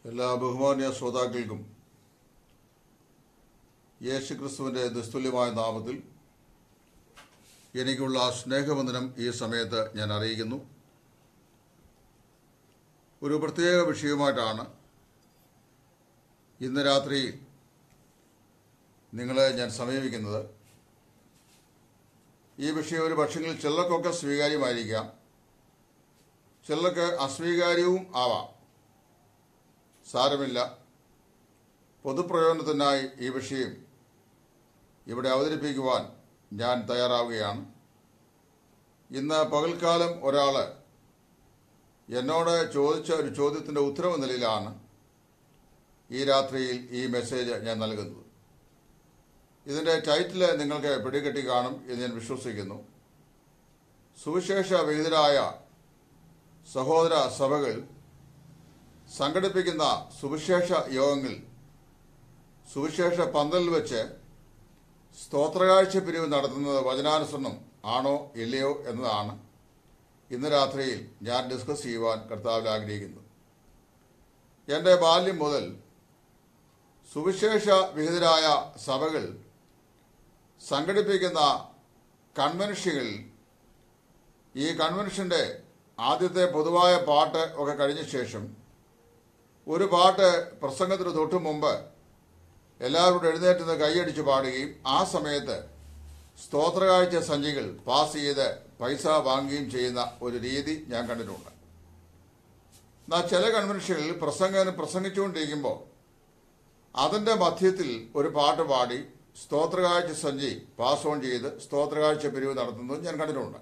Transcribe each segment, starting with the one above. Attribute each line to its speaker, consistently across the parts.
Speaker 1: എല്ലാ ബഹുമാന്യ ശ്രോതാക്കൾക്കും യേശുക്രിസ്തുവിന്റെ നിസ്തുല്യമായ നാമത്തിൽ എനിക്കുള്ള സ്നേഹവന്ദനം ഈ സമയത്ത് ഞാൻ അറിയിക്കുന്നു ഒരു പ്രത്യേക വിഷയവുമായിട്ടാണ് ഇന്ന് രാത്രി നിങ്ങളെ ഞാൻ സമീപിക്കുന്നത് ഈ വിഷയം ഒരു പക്ഷെങ്കിൽ ചിലർക്കൊക്കെ സ്വീകാര്യമായിരിക്കാം ചിലർക്ക് അസ്വീകാര്യവും ആവാം സാരമില്ല പൊതുപ്രയോജനത്തിനായി ഈ വിഷയം ഇവിടെ അവതരിപ്പിക്കുവാൻ ഞാൻ തയ്യാറാവുകയാണ് ഇന്ന് പകൽക്കാലം ഒരാൾ എന്നോട് ചോദിച്ച ഒരു ചോദ്യത്തിൻ്റെ ഉത്തരവ് നിലയിലാണ് ഈ രാത്രിയിൽ ഈ മെസ്സേജ് ഞാൻ നൽകുന്നത് ഇതിൻ്റെ ടൈറ്റിൽ നിങ്ങൾക്ക് പിടികെട്ടി കാണും എന്ന് ഞാൻ വിശ്വസിക്കുന്നു സുവിശേഷ വിഹിതരായ സഹോദര സഭകൾ സംഘടിപ്പിക്കുന്ന സുവിശേഷ യോഗങ്ങളിൽ സുവിശേഷ പന്തലിൽ വെച്ച് സ്തോത്രകാഴ്ച പിരിവ് നടത്തുന്നത് വചനാനുസരണം ആണോ ഇല്ലയോ എന്നതാണ് ഇന്ന് രാത്രിയിൽ ഞാൻ ഡിസ്കസ് ചെയ്യുവാൻ കർത്താവിൽ ആഗ്രഹിക്കുന്നത് എൻ്റെ ബാല്യം മുതൽ സുവിശേഷ വിഹിതരായ സഭകൾ സംഘടിപ്പിക്കുന്ന കൺവെൻഷനുകളിൽ ഈ കൺവെൻഷന്റെ ആദ്യത്തെ പൊതുവായ പാട്ട് ഒക്കെ കഴിഞ്ഞ ശേഷം ഒരു പാട്ട് പ്രസംഗത്തിന് തൊട്ടു മുമ്പ് എല്ലാവരോടും എഴുന്നേറ്റ് നിന്ന് കൈയടിച്ച് പാടുകയും ആ സമയത്ത് സ്തോത്രകാഴ്ച സഞ്ചികൾ പാസ് ചെയ്ത് പൈസ വാങ്ങുകയും ചെയ്യുന്ന ഒരു രീതി ഞാൻ കണ്ടിട്ടുണ്ട് എന്നാൽ ചില കൺവെൻഷനിൽ പ്രസംഗകൻ പ്രസംഗിച്ചുകൊണ്ടിരിക്കുമ്പോൾ അതിന്റെ മധ്യത്തിൽ ഒരു പാട്ട് പാടി സ്തോത്രകാഴ്ച സഞ്ചി പാസ് ഓൺ ചെയ്ത് സ്തോത്രകാഴ്ച പിരിവ് നടത്തുന്നത് ഞാൻ കണ്ടിട്ടുണ്ട്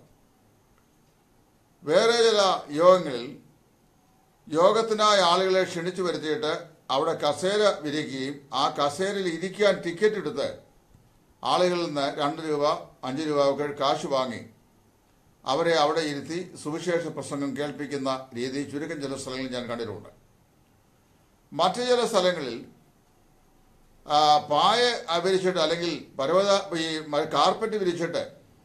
Speaker 1: വേറെ ചില യോഗങ്ങളിൽ യോഗത്തിനായി ആളുകളെ ക്ഷണിച്ചു വരുത്തിയിട്ട് അവിടെ കസേര വിരിക്കുകയും ആ കസേരയിൽ ഇരിക്കാൻ ടിക്കറ്റ് എടുത്ത് ആളുകളിൽ നിന്ന് രണ്ട് രൂപ അഞ്ച് രൂപ ഒക്കെ കാശ് വാങ്ങി അവരെ അവിടെ ഇരുത്തി സുവിശേഷ പ്രസംഗം കേൾപ്പിക്കുന്ന രീതി ചുരുക്കം ചില സ്ഥലങ്ങളിൽ ഞാൻ കണ്ടിട്ടുണ്ട് മറ്റു ചില സ്ഥലങ്ങളിൽ ആ, പായ വിരിച്ചിട്ട് അല്ലെങ്കിൽ പർവ്വത ഈ മ- കാർപ്പറ്റ് വിരിച്ചിട്ട്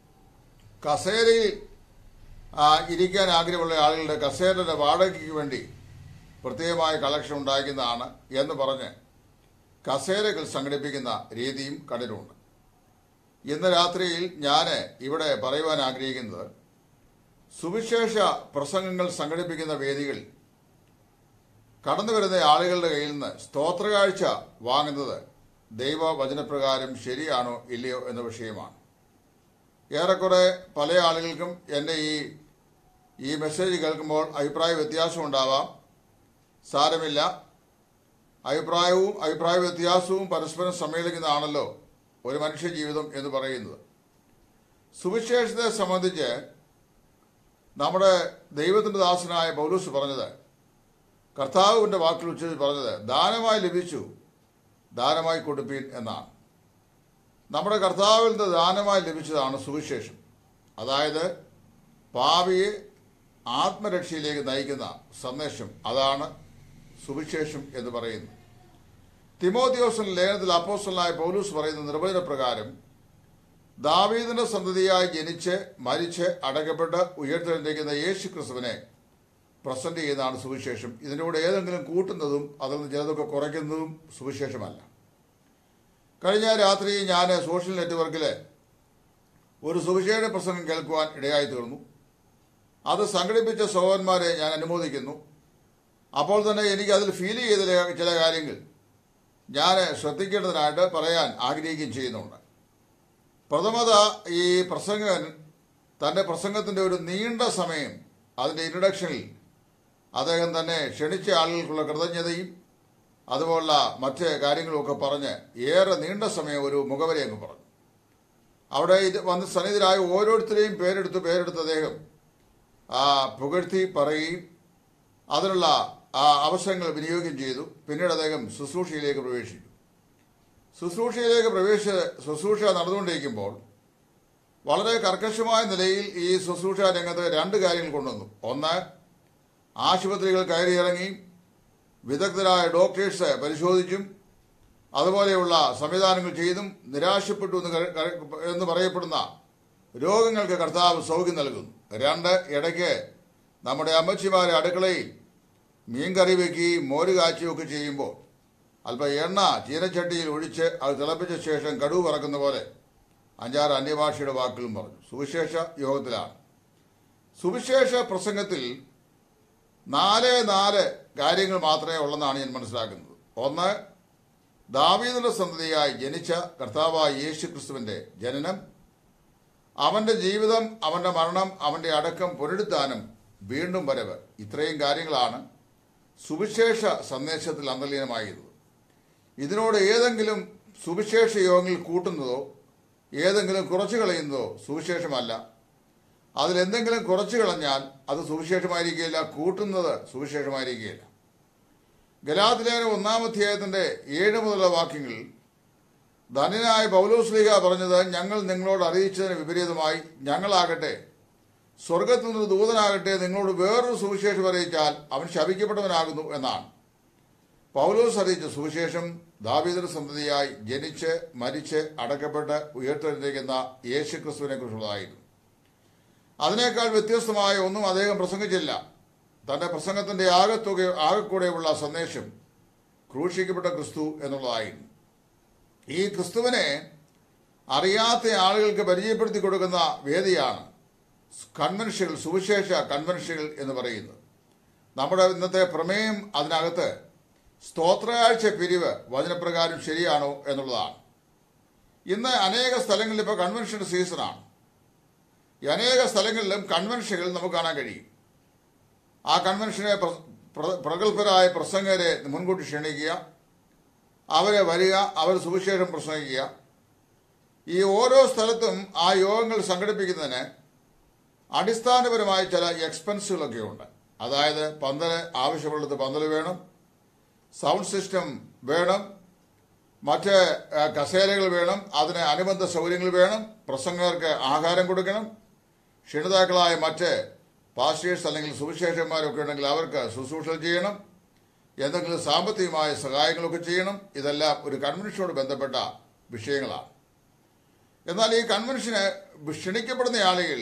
Speaker 1: കസേരയിൽ ആ, ഇരിക്കാൻ ആഗ്രഹമുള്ള ആളുകളുടെ കസേരയുടെ വാടകയ്ക്ക് വേണ്ടി പ്രത്യേകമായ കളക്ഷൻ ഉണ്ടാക്കുന്നതാണ് എന്ന് പറഞ്ഞ് കസേരകൾ സംഘടിപ്പിക്കുന്ന രീതിയും കണ്ടിട്ടുണ്ട് ഇന്ന് രാത്രിയിൽ ഞാൻ ഇവിടെ പറയുവാൻ ആഗ്രഹിക്കുന്നത് സുവിശേഷ പ്രസംഗങ്ങൾ സംഘടിപ്പിക്കുന്ന വേദികളിൽ കടന്നു വരുന്ന ആളുകളുടെ കയ്യിൽ നിന്ന് സ്തോത്രകാഴ്ച വാങ്ങുന്നത് ദൈവവചനപ്രകാരം ശരിയാണോ ഇല്ലയോ എന്ന വിഷയമാണ് ഏറെക്കുറെ പല ആളുകൾക്കും എൻ്റെ ഈ ഈ മെസ്സേജ് കേൾക്കുമ്പോൾ അഭിപ്രായ വ്യത്യാസം ഉണ്ടാവാം സാരമില്ല അഭിപ്രായവും അഭിപ്രായ വ്യത്യാസവും പരസ്പരം സമ്മേളിക്കുന്നതാണല്ലോ ഒരു മനുഷ്യ ജീവിതം എന്ന് പറയുന്നത് സുവിശേഷത്തെ സംബന്ധിച്ച് നമ്മുടെ ദൈവത്തിന്റെ ദാസനായ പൗലൂസ് പറഞ്ഞത് കർത്താവിന്റെ വാക്കിൽ ഉച്ചരിച്ച് പറഞ്ഞത് ദാനമായി ലഭിച്ചു ദാനമായി കൊടുപ്പീൻ എന്നാണ് നമ്മുടെ കർത്താവിൽ നിന്ന് ദാനമായി ലഭിച്ചതാണ് സുവിശേഷം അതായത് പാവിയെ ആത്മരക്ഷയിലേക്ക് നയിക്കുന്ന സന്ദേശം അതാണ് സുവിശേഷം എന്ന് പറയുന്നത് തിമോത്തിയോസിന്റെ ലേഖനത്തിൽ അപ്പോസ്റ്റലായ പൗലൂസ് പറയുന്ന നിർവചന പ്രകാരം ദാവീദിന്റെ സന്തതിയായി ജനിച്ച് മരിച്ച് അടക്കപ്പെട്ട് ഉയർത്തെഴുന്നേക്കുന്ന യേശു ക്രിസ്തുവിനെ പ്രസന്റ് ചെയ്യുന്നതാണ് സുവിശേഷം ഇതിൻ്റെ കൂടെ ഏതെങ്കിലും കൂട്ടുന്നതും അതിൽ നിന്ന് ചിലതൊക്കെ കുറയ്ക്കുന്നതും സുവിശേഷമല്ല കഴിഞ്ഞ രാത്രി ഞാൻ സോഷ്യൽ നെറ്റ്വർക്കിൽ ഒരു സുവിശേഷ പ്രസംഗം കേൾക്കുവാൻ ഇടയായി തീർന്നു അത് സംഘടിപ്പിച്ച സഹോദരന്മാരെ ഞാൻ അനുമോദിക്കുന്നു അപ്പോൾ തന്നെ എനിക്ക് അതിൽ ഫീൽ ചെയ്ത ചില- ചില കാര്യങ്ങൾ ഞാൻ ശ്രദ്ധിക്കേണ്ടതിനായിട്ട് പറയാൻ ആഗ്രഹിക്കുകയും ചെയ്യുന്നുണ്ട് പ്രഥമത ഈ പ്രസംഗകൻ തന്റെ പ്രസംഗത്തിന്റെ ഒരു നീണ്ട സമയം അതിന്റെ ഇൻട്രഡക്ഷനിൽ അദ്ദേഹം തന്നെ ക്ഷണിച്ച ആളുകൾക്കുള്ള കൃതജ്ഞതയും അതുപോലുള്ള മറ്റ് കാര്യങ്ങളുമൊക്കെ പറഞ്ഞ് ഏറെ നീണ്ട സമയം ഒരു മുഖവരി അങ്ങ് പറഞ്ഞു അവിടെ ഇത് വന്ന് സന്നിധരായ ഓരോരുത്തരെയും പേരെടുത്ത് പേരെടുത്ത് അദ്ദേഹം ആ, പുകഴ്ത്തി പറയുകയും അതിനുള്ള ആ അവസരങ്ങൾ വിനിയോഗിക്കുകയും ചെയ്തു പിന്നീട് അദ്ദേഹം ശുശ്രൂഷയിലേക്ക് പ്രവേശിച്ചു ശുശ്രൂഷയിലേക്ക് പ്രവേശിച്ച് ശുശ്രൂഷ നടന്നുകൊണ്ടിരിക്കുമ്പോൾ വളരെ കർക്കശമായ നിലയിൽ ഈ ശുശ്രൂഷ രംഗത്ത് രണ്ട് കാര്യങ്ങൾ കൊണ്ടുവന്നു ഒന്ന് ആശുപത്രികൾ കയറിയിറങ്ങി വിദഗ്ധരായ ഡോക്ടേഴ്സ് പരിശോധിച്ചും അതുപോലെയുള്ള സംവിധാനങ്ങൾ ചെയ്തും നിരാശപ്പെട്ടു എന്ന് കര- കര- എന്ന് പറയപ്പെടുന്ന രോഗങ്ങൾക്ക് കർത്താവ് സൗഖ്യം നൽകുന്നു രണ്ട് ഇടയ്ക്ക് നമ്മുടെ അമ്മച്ചിമാരെ അടുക്കളയിൽ മീൻ കറി വെക്കുകയും മോര് കാച്ചുകയും ഒക്കെ ചെയ്യുമ്പോൾ അല്പം എണ്ണ ചീനച്ചട്ടിയിൽ ഒഴിച്ച് അത് തിളപ്പിച്ച ശേഷം കടുവ് പറക്കുന്ന പോലെ അഞ്ചാറ് അന്യഭാഷയുടെ വാക്കുകളും പറഞ്ഞു സുവിശേഷ യോഗത്തിലാണ് സുവിശേഷ പ്രസംഗത്തിൽ നാല് നാല് കാര്യങ്ങൾ മാത്രമേ ഉള്ളെന്നാണ് ഞാൻ മനസ്സിലാക്കുന്നത് ഒന്ന് ദാവീദിന്റെ സന്തതിയായി ജനിച്ച കർത്താവായ യേശു ക്രിസ്തുവിന്റെ ജനനം അവന്റെ ജീവിതം അവന്റെ മരണം അവന്റെ അടക്കം പുനരുദ്ധാനം വീണ്ടും വരവ് ഇത്രയും കാര്യങ്ങളാണ് സുവിശേഷ സന്ദേശത്തിൽ അന്തർലീനമായത് ഇതിനോട് ഏതെങ്കിലും സുവിശേഷ യോഗങ്ങളിൽ കൂട്ടുന്നതോ ഏതെങ്കിലും കുറച്ചു കളയുന്നതോ സുവിശേഷമല്ല അതിലെന്തെങ്കിലും കുറച്ചു കളഞ്ഞാൽ അത് സുവിശേഷമായിരിക്കുകയില്ല കൂട്ടുന്നത് സുവിശേഷമായിരിക്കുകയില്ല ഗലാത്തിലേഖന ഒന്നാം അധ്യായത്തിന്റെ ഏഴ് മുതലുള്ള വാക്യങ്ങളിൽ ധനനായ പൗലോസ്ലിക പറഞ്ഞത് ഞങ്ങൾ നിങ്ങളോട് അറിയിച്ചതിന് വിപരീതമായി ഞങ്ങളാകട്ടെ സ്വർഗത്തിൽ നിന്ന് ദൂതനാകട്ടെ നിങ്ങളോട് വേറൊരു സുവിശേഷം അറിയിച്ചാൽ അവൻ ശപിക്കപ്പെട്ടവനാകുന്നു എന്നാണ് പൗലോസ് അറിയിച്ച സുവിശേഷം ദാവീദർ സന്തതിയായി ജനിച്ച് മരിച്ച് അടക്കപ്പെട്ട് ഉയർത്തെഴുന്നേക്കുന്ന യേശു ക്രിസ്തുവിനെ കുറിച്ചുള്ളതായിരുന്നു അതിനേക്കാൾ വ്യത്യസ്തമായ ഒന്നും അദ്ദേഹം പ്രസംഗിച്ചില്ല തന്റെ പ്രസംഗത്തിന്റെ ആകത്തുക ആകെക്കൂടെയുള്ള സന്ദേശം ക്രൂശിക്കപ്പെട്ട ക്രിസ്തു എന്നുള്ളതായിരുന്നു ഈ ക്രിസ്തുവിനെ അറിയാത്ത ആളുകൾക്ക് പരിചയപ്പെടുത്തി കൊടുക്കുന്ന വേദിയാണ് കൺവെൻഷനുകൾ സുവിശേഷ കൺവെൻഷനുകൾ എന്ന് പറയുന്നത് നമ്മുടെ ഇന്നത്തെ പ്രമേയം അതിനകത്ത് സ്തോത്രയാഴ്ച പിരിവ് വചനപ്രകാരം ശരിയാണോ എന്നുള്ളതാണ് ഇന്ന് അനേക സ്ഥലങ്ങളിൽ ഇപ്പോൾ കൺവെൻഷൻ സീസണാണ് ഈ അനേക സ്ഥലങ്ങളിലും കൺവെൻഷനുകൾ നമുക്ക് കാണാൻ കഴിയും ആ കൺവെൻഷനെ പ്ര- പ്ര- പ്രഗത്ഭരായ പ്രസംഗരെ മുൻകൂട്ടി ക്ഷണിക്കുക അവരെ വരിക അവർ സുവിശേഷം പ്രസംഗിക്കുക ഈ ഓരോ സ്ഥലത്തും ആ യോഗങ്ങൾ സംഘടിപ്പിക്കുന്നതിന് അടിസ്ഥാനപരമായ ചില എക്സ്പെൻസുകളൊക്കെ ഉണ്ട് അതായത് പന്തല് ആവശ്യമുള്ളത് പന്തല് വേണം സൗണ്ട് സിസ്റ്റം വേണം മറ്റ് ആ, കസേരകൾ വേണം അതിന് അനുബന്ധ സൗകര്യങ്ങൾ വേണം പ്രസംഗകർക്ക് ആഹാരം കൊടുക്കണം ക്ഷണിതാക്കളായ മറ്റ് പാസ്റ്റേഴ്സ് അല്ലെങ്കിൽ സുവിശേഷന്മാരൊക്കെ ഉണ്ടെങ്കിൽ അവർക്ക് ശുശ്രൂഷ ചെയ്യണം എന്തെങ്കിലും സാമ്പത്തികമായ സഹായങ്ങളൊക്കെ ചെയ്യണം ഇതെല്ലാം ഒരു കൺവെൻഷനോട് ബന്ധപ്പെട്ട വിഷയങ്ങളാണ് എന്നാൽ ഈ കൺവെൻഷന് ക്ഷണിക്കപ്പെടുന്ന ആളുകൾ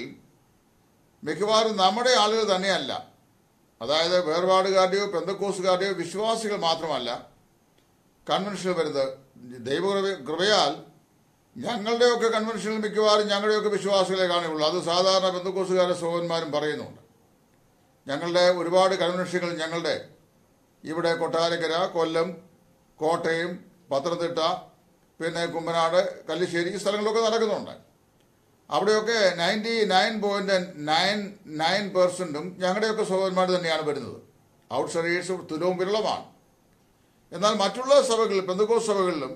Speaker 1: മിക്കവാറും നമ്മുടെ ആളുകൾ തന്നെയല്ല അതായത് വേർപാടുകാരുടെയോ പെന്തക്കോസുകാരുടെയോ വിശ്വാസികൾ മാത്രമല്ല കൺവെൻഷനിൽ വരുന്നത് ദൈവകൃപ കൃപയാൽ ഞങ്ങളുടെയൊക്കെ കൺവെൻഷനിൽ മിക്കവാറും ഞങ്ങളുടെയൊക്കെ വിശ്വാസികളെ കാണുകയുള്ളൂ അത് സാധാരണ ബന്ധുക്കോസുകാരുടെ സഹോദരന്മാരും പറയുന്നുണ്ട് ഞങ്ങളുടെ ഒരുപാട് കൺവെൻഷനുകൾ ഞങ്ങളുടെ ഇവിടെ കൊട്ടാരക്കര കൊല്ലം കോട്ടയം പത്തനംതിട്ട പിന്നെ കുമ്പനാട് കല്ലിശ്ശേരി ഈ സ്ഥലങ്ങളിലൊക്കെ നടക്കുന്നുണ്ട് അവിടെയൊക്കെ ninety nine point nine nine പെർസെൻറ്റും ഞങ്ങളുടെയൊക്കെ സഹോദരന്മാർ തന്നെയാണ് വരുന്നത് ഔട്ട് സൈഡേഴ്സ് തുലവും വിരളമാണ് എന്നാൽ മറ്റുള്ള സഭകളിൽ പെന്തക്കോസ് സഭകളിലും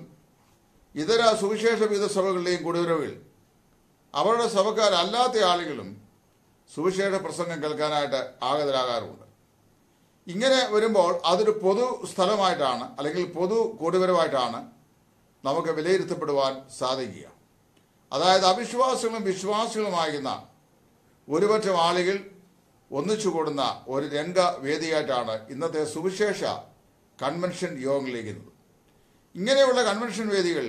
Speaker 1: ഇതര സുവിശേഷ വിധ സഭകളിലെയും കുടിവരവുകൾ അവരുടെ സഭക്കാരല്ലാത്ത ആളുകളും സുവിശേഷ പ്രസംഗം കേൾക്കാനായിട്ട് ആഗതരാകാറുണ്ട് ഇങ്ങനെ വരുമ്പോൾ അതൊരു പൊതു സ്ഥലമായിട്ടാണ് അല്ലെങ്കിൽ പൊതു കൂടിവരവായിട്ടാണ് നമുക്ക് വിലയിരുത്തപ്പെടുവാൻ സാധിക്കുക അതായത് അവിശ്വാസികളും വിശ്വാസികളുമായിരുന്ന ഒരുപറ്റം ആളുകൾ ഒന്നിച്ചു കൂടുന്ന ഒരു രംഗവേദിയായിട്ടാണ് ഇന്നത്തെ സുവിശേഷ കൺവെൻഷൻ യോഗങ്ങളിരിക്കുന്നത് ഇങ്ങനെയുള്ള കൺവെൻഷൻ വേദികൾ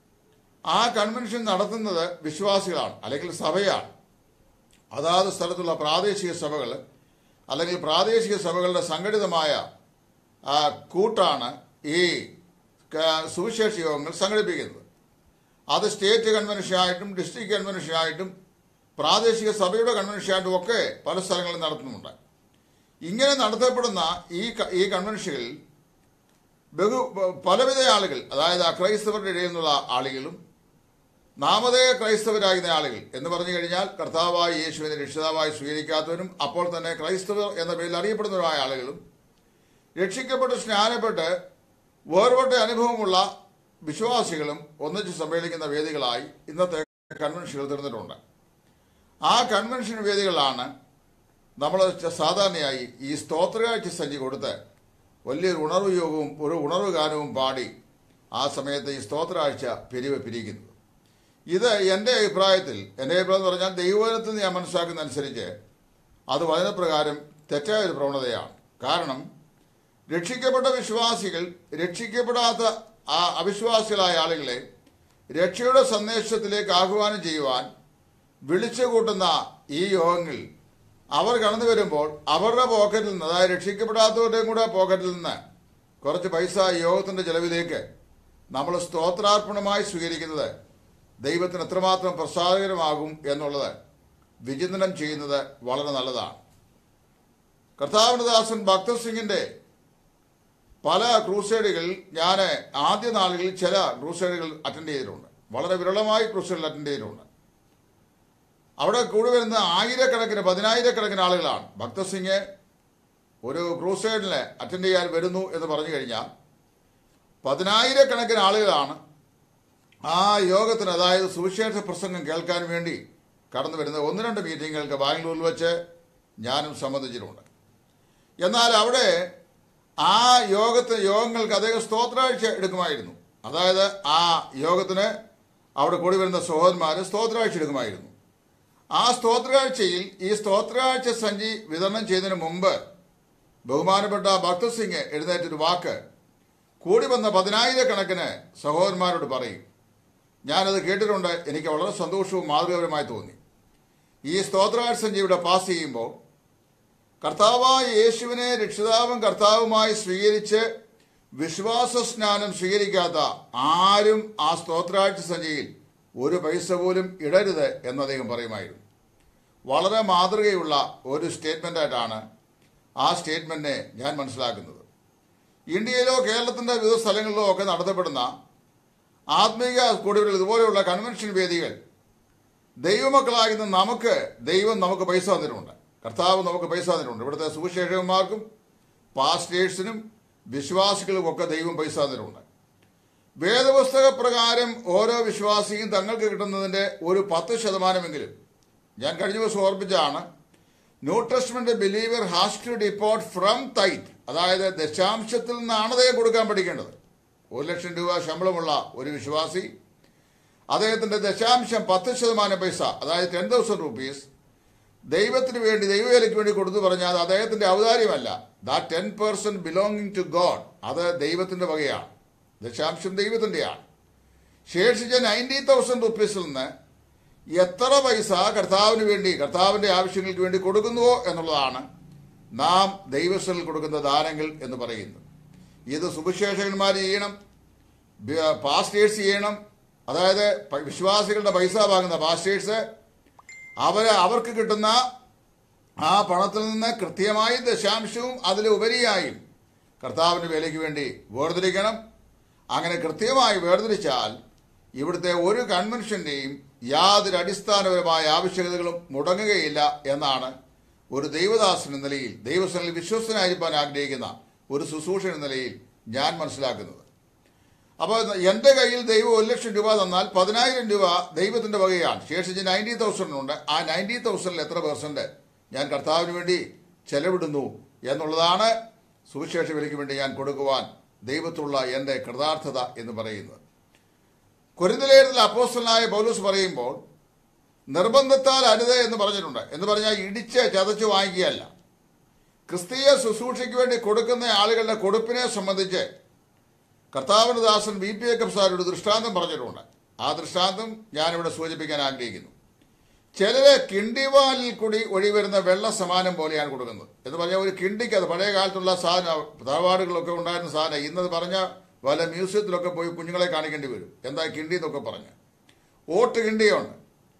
Speaker 1: ആ കൺവെൻഷൻ നടത്തുന്നത് വിശ്വാസികളാണ് അല്ലെങ്കിൽ സഭയാണ് അതാത് സ്ഥലത്തുള്ള പ്രാദേശിക സഭകൾ അല്ലെങ്കിൽ പ്രാദേശിക സഭകളുടെ സംഘടിതമായ ആ, കൂട്ടാണ് ഈ ക- സുവിശേഷ യോഗങ്ങൾ സംഘടിപ്പിക്കുന്നത് അത് സ്റ്റേറ്റ് കൺവെൻഷനായിട്ടും ഡിസ്ട്രിക്ട് കൺവെൻഷനായിട്ടും പ്രാദേശിക സഭയുടെ കൺവെൻഷനായിട്ടും ഒക്കെ പല സ്ഥലങ്ങളിൽ നടത്തുന്നുണ്ട് ഇങ്ങനെ നടത്തപ്പെടുന്ന ഈ ക- ഈ കൺവെൻഷനുകളിൽ ബഹു പലവിധ ആളുകൾ അതായത് അക്രൈസ്തവരുടെ ഇടയിൽ നിന്നുള്ള ആളുകളും നാമധേയ ക്രൈസ്തവരാകുന്ന ആളുകൾ എന്ന് പറഞ്ഞു കഴിഞ്ഞാൽ കർത്താവായി യേശുവിനെ രക്ഷിതാവായി സ്വീകരിക്കാത്തവരും അപ്പോൾ തന്നെ ക്രൈസ്തവർ എന്ന പേരിൽ അറിയപ്പെടുന്നവരായ ആളുകളും രക്ഷിക്കപ്പെട്ട് സ്നാനപ്പെട്ട് വേർപെട്ട അനുഭവമുള്ള വിശ്വാസികളും ഒന്നിച്ച് സമ്മേളിക്കുന്ന വേദികളായി ഇന്നത്തെ കൺവെൻഷനുകൾ തീർന്നിട്ടുണ്ട് ആ കൺവെൻഷൻ വേദികളാണ് നമ്മൾ സാധാരണയായി ഈ സ്തോത്രകാഴ്ച സഞ്ചി കൊടുത്ത് വലിയൊരു ഉണർവ് യോഗവും ഒരു ഉണർവ് ഗാനവും പാടി ആ സമയത്ത് ഈ സ്തോത്രാഴ്ച പിരിവ് പിരിക്കുന്നത് ഇത് എൻ്റെ അഭിപ്രായത്തിൽ എൻ്റെ അഭിപ്രായം എന്ന് പറഞ്ഞാൽ ദൈവവചനത്തിൽ നിന്ന് ഞാൻ മനസ്സിലാക്കുന്ന അനുസരിച്ച് അത് വചനപ്രകാരം തെറ്റായ ഒരു പ്രവണതയാണ് കാരണം രക്ഷിക്കപ്പെട്ട വിശ്വാസികൾ രക്ഷിക്കപ്പെടാത്ത ആ അവിശ്വാസികളായ ആളുകളെ രക്ഷയുടെ സന്ദേശത്തിലേക്ക് ആഹ്വാനം ചെയ്യുവാൻ വിളിച്ചു കൂട്ടുന്ന ഈ യോഗങ്ങൾ അവർ കടന്നു വരുമ്പോൾ അവരുടെ പോക്കറ്റിൽ നിന്ന് അതായത് രക്ഷിക്കപ്പെടാത്തവരുടെയും കൂടെ പോക്കറ്റിൽ നിന്ന് കുറച്ച് പൈസ ഈ യോഗത്തിന്റെ ചെലവിലേക്ക് നമ്മൾ സ്തോത്രാർപ്പണമായി സ്വീകരിക്കുന്നത് ദൈവത്തിന് എത്രമാത്രം പ്രസാദകരമാകും എന്നുള്ളത് വിചിന്തനം ചെയ്യുന്നത് വളരെ നല്ലതാണ് കർത്താവിന്റെ ദാസൻ ഭക്തർ സിംഗിന്റെ പല ക്രൂസൈഡുകളിൽ ഞാൻ ആദ്യ നാളുകളിൽ ചില ക്രൂസൈഡുകൾ അറ്റൻഡ് ചെയ്തിട്ടുണ്ട് വളരെ വിരളമായി ക്രൂസൈഡിൽ അറ്റൻഡ് ചെയ്തിട്ടുണ്ട് അവിടെ കൂടി വരുന്ന ആയിരക്കണക്കിന് പതിനായിരക്കണക്കിന് ആളുകളാണ് ഭക്തർ സിംഗ് ഒരു ക്രൂസൈഡിന് അറ്റൻഡ് ചെയ്യാൻ വരുന്നു എന്ന് പറഞ്ഞു കഴിഞ്ഞാൽ പതിനായിരക്കണക്കിന് ആളുകളാണ് ആ യോഗത്തിന് അതായത് സുവിശേഷ പ്രസംഗം കേൾക്കാൻ വേണ്ടി കടന്നു വരുന്നത് ഒന്ന് രണ്ട് മീറ്റിങ്ങുകൾക്ക് ബാംഗ്ലൂരിൽ വെച്ച് ഞാനും സംബന്ധിച്ചിട്ടുണ്ട് എന്നാൽ അവിടെ ആ യോഗത്തിന് യോഗങ്ങൾക്ക് അദ്ദേഹം സ്തോത്രാഴ്ച എടുക്കുമായിരുന്നു അതായത് ആ യോഗത്തിന് അവിടെ കൂടി വരുന്ന സഹോദരന്മാർ സ്തോത്രാഴ്ച എടുക്കുമായിരുന്നു ആ സ്തോത്രാഴ്ചയിൽ ഈ സ്തോത്രാഴ്ച സഞ്ചി വിതരണം ചെയ്തതിന് മുമ്പ് ബഹുമാനപ്പെട്ട ഭക്തർ സിംഗ് എഴുന്നേറ്റൊരു വാക്ക് കൂടി വന്ന പതിനായിരക്കണക്കിന് സഹോദരന്മാരോട് പറയും ഞാനത് കേട്ടിട്ടുണ്ട് എനിക്ക് വളരെ സന്തോഷവും മാതൃകപരമായി തോന്നി ഈ സ്തോത്രാഴ്ച സഞ്ചി ഇവിടെ പാസ് ചെയ്യുമ്പോൾ കർത്താവായ യേശുവിനെ രക്ഷിതാവും കർത്താവുമായി സ്വീകരിച്ച് വിശ്വാസ സ്നാനം സ്വീകരിക്കാത്ത ആരും ആ സ്തോത്രാഴ്ച സഞ്ചിയിൽ ഒരു പൈസ പോലും ഇടരുത് എന്ന് അദ്ദേഹം പറയുമായിരുന്നു വളരെ മാതൃകയുള്ള ഒരു സ്റ്റേറ്റ്മെൻ്റായിട്ടാണ് ആ സ്റ്റേറ്റ്മെൻറ്റിനെ ഞാൻ മനസ്സിലാക്കുന്നത് ഇന്ത്യയിലോ കേരളത്തിൻ്റെ വിവിധ സ്ഥലങ്ങളിലോ ഒക്കെ നടത്തപ്പെടുന്ന ആത്മീയ കൂടിവരൽ ഇതുപോലെയുള്ള കൺവെൻഷൻ വേദികൾ ദൈവമക്കളാകുന്ന നമുക്ക് ദൈവം നമുക്ക് പൈസ തന്നിട്ടുണ്ട് കർത്താവ് നമുക്ക് പൈസ തന്നിട്ടുണ്ട് ഇവിടുത്തെ സുവിശേഷകന്മാർക്കും പാസ്റ്റേഴ്സിനും വിശ്വാസികളും ഒക്കെ ദൈവം പൈസ തന്നിട്ടുണ്ട് വേദപുസ്തക പ്രകാരം ഓരോ വിശ്വാസിയും തങ്ങൾക്ക് കിട്ടുന്നതിന്റെ ഒരു പത്ത് ശതമാനമെങ്കിലും ഞാൻ കഴിഞ്ഞ ദിവസം ഓർപ്പിച്ചാണ് new testament believer has to deport from tithe അതായത് ദശാംശത്തിൽ നിന്നാണ് അദ്ദേഹം കൊടുക്കാൻ പഠിക്കേണ്ടത് ഒരു ലക്ഷം രൂപ ശമ്പളമുള്ള ഒരു വിശ്വാസി അദ്ദേഹത്തിന്റെ ദശാംശം പത്ത് ശതമാനം പൈസ അതായത് ടെൻ തൗസൻഡ് റുപ്പീസ് ദൈവത്തിന് വേണ്ടി ദൈവവേലയ്ക്ക് വേണ്ടി കൊടുത്തു പറഞ്ഞാൽ അത് അദ്ദേഹത്തിന്റെ ഔദാര്യമല്ല that ten percent belonging to God അത് ദൈവത്തിന്റെ വകയാണ് ദശാംശം ദൈവത്തിന്റെയാണ് ശേഷിച്ച നയൻറ്റി തൗസൻഡ് റുപ്പീസിൽ നിന്ന് എത്ര പൈസ കർത്താവിന് വേണ്ടി കർത്താവിന്റെ ആവശ്യങ്ങൾക്ക് വേണ്ടി കൊടുക്കുന്നുവോ എന്നുള്ളതാണ് നാം ദൈവസ്ഥലിൽ കൊടുക്കുന്ന ദാനങ്ങൾ എന്ന് പറയുന്നത് ഇത് സുവിശേഷകന്മാർ ചെയ്യണം ബ- പാസ്റ്റേഴ്സ് ചെയ്യണം അതായത് പ- വിശ്വാസികളുടെ പൈസ വാങ്ങുന്ന പാസ്റ്റേഴ്സ് അവര് അവർക്ക് കിട്ടുന്ന ആ പണത്തിൽ നിന്ന് കൃത്യമായി ദശാംശവും അതിലുപരിയായും കർത്താവിന്റെ വേലയ്ക്ക് വേണ്ടി വേർതിരിക്കണം അങ്ങനെ കൃത്യമായി വേർതിരിച്ചാൽ ഇവിടുത്തെ ഒരു കൺവെൻഷന്റെയും യാതൊരു അടിസ്ഥാനപരമായ ആവശ്യകതകളും മുടങ്ങുകയില്ല എന്നാണ് ഒരു ദൈവദാസൻ എന്ന നിലയിൽ ദൈവസ്ഥനിൽ വിശ്വസ്തനായിരിക്കാൻ ആഗ്രഹിക്കുന്ന ഒരു ശുശ്രൂഷ എന്ന നിലയിൽ ഞാൻ മനസ്സിലാക്കുന്നത് അപ്പോൾ എന്റെ കയ്യിൽ ദൈവം ഒരു ലക്ഷം രൂപ തന്നാൽ പതിനായിരം രൂപ ദൈവത്തിന്റെ വകയാണ് ശേഷിച്ച് നയൻറ്റി തൗസൻഡ് ഉണ്ട് ആ നയൻറ്റി തൗസൻഡിൽ എത്ര പെർസെന്റ് ഞാൻ കർത്താവിന് വേണ്ടി ചെലവിടുന്നു എന്നുള്ളതാണ് സുവിശേഷ വിലയ്ക്ക് വേണ്ടി ഞാൻ കൊടുക്കുവാൻ ദൈവത്തുള്ള എന്റെ കൃതാർത്ഥത എന്ന് പറയുന്നത് കുരുന്തലേരത്തിൽ അപ്പോസ്റ്റലായ പൗലൂസ് പറയുമ്പോൾ നിർബന്ധത്താൽ അരുത് എന്ന് പറഞ്ഞിട്ടുണ്ട് എന്ന് പറഞ്ഞാൽ ഇടിച്ച് ചതച്ച് വാങ്ങിക്കുകയല്ല ക്രിസ്തീയ ശുശ്രൂഷയ്ക്ക് വേണ്ടി കൊടുക്കുന്ന ആളുകളുടെ കൊടുപ്പിനെ സംബന്ധിച്ച് കർത്താവിന്റെ ദാസൻ ബി പി എക്കപ്പ് സാർ ഒരു ദൃഷ്ടാന്തം പറഞ്ഞിട്ടുണ്ട് ആ ദൃഷ്ടാന്തം ഞാനിവിടെ സൂചിപ്പിക്കാൻ ആഗ്രഹിക്കുന്നു ചിലര് കിണ്ടിവാലിൽ കൂടി ഒഴിവരുന്ന വെള്ള സമാനം പോലെയാണ് കൊടുക്കുന്നത് എന്ന് പറഞ്ഞാൽ ഒരു കിണ്ടിക്ക് അത് പഴയ കാലത്തുള്ള സാധനം തറവാടുകളൊക്കെ ഉണ്ടായിരുന്ന സാധനം ഇന്നത് പറഞ്ഞ വല്ല മ്യൂസിയത്തിലൊക്കെ പോയി കുഞ്ഞുങ്ങളെ കാണിക്കേണ്ടി വരും എന്താ കിണ്ടി എന്നൊക്കെ പറഞ്ഞ് ഓട്ട് കിണ്ടിയുണ്ട്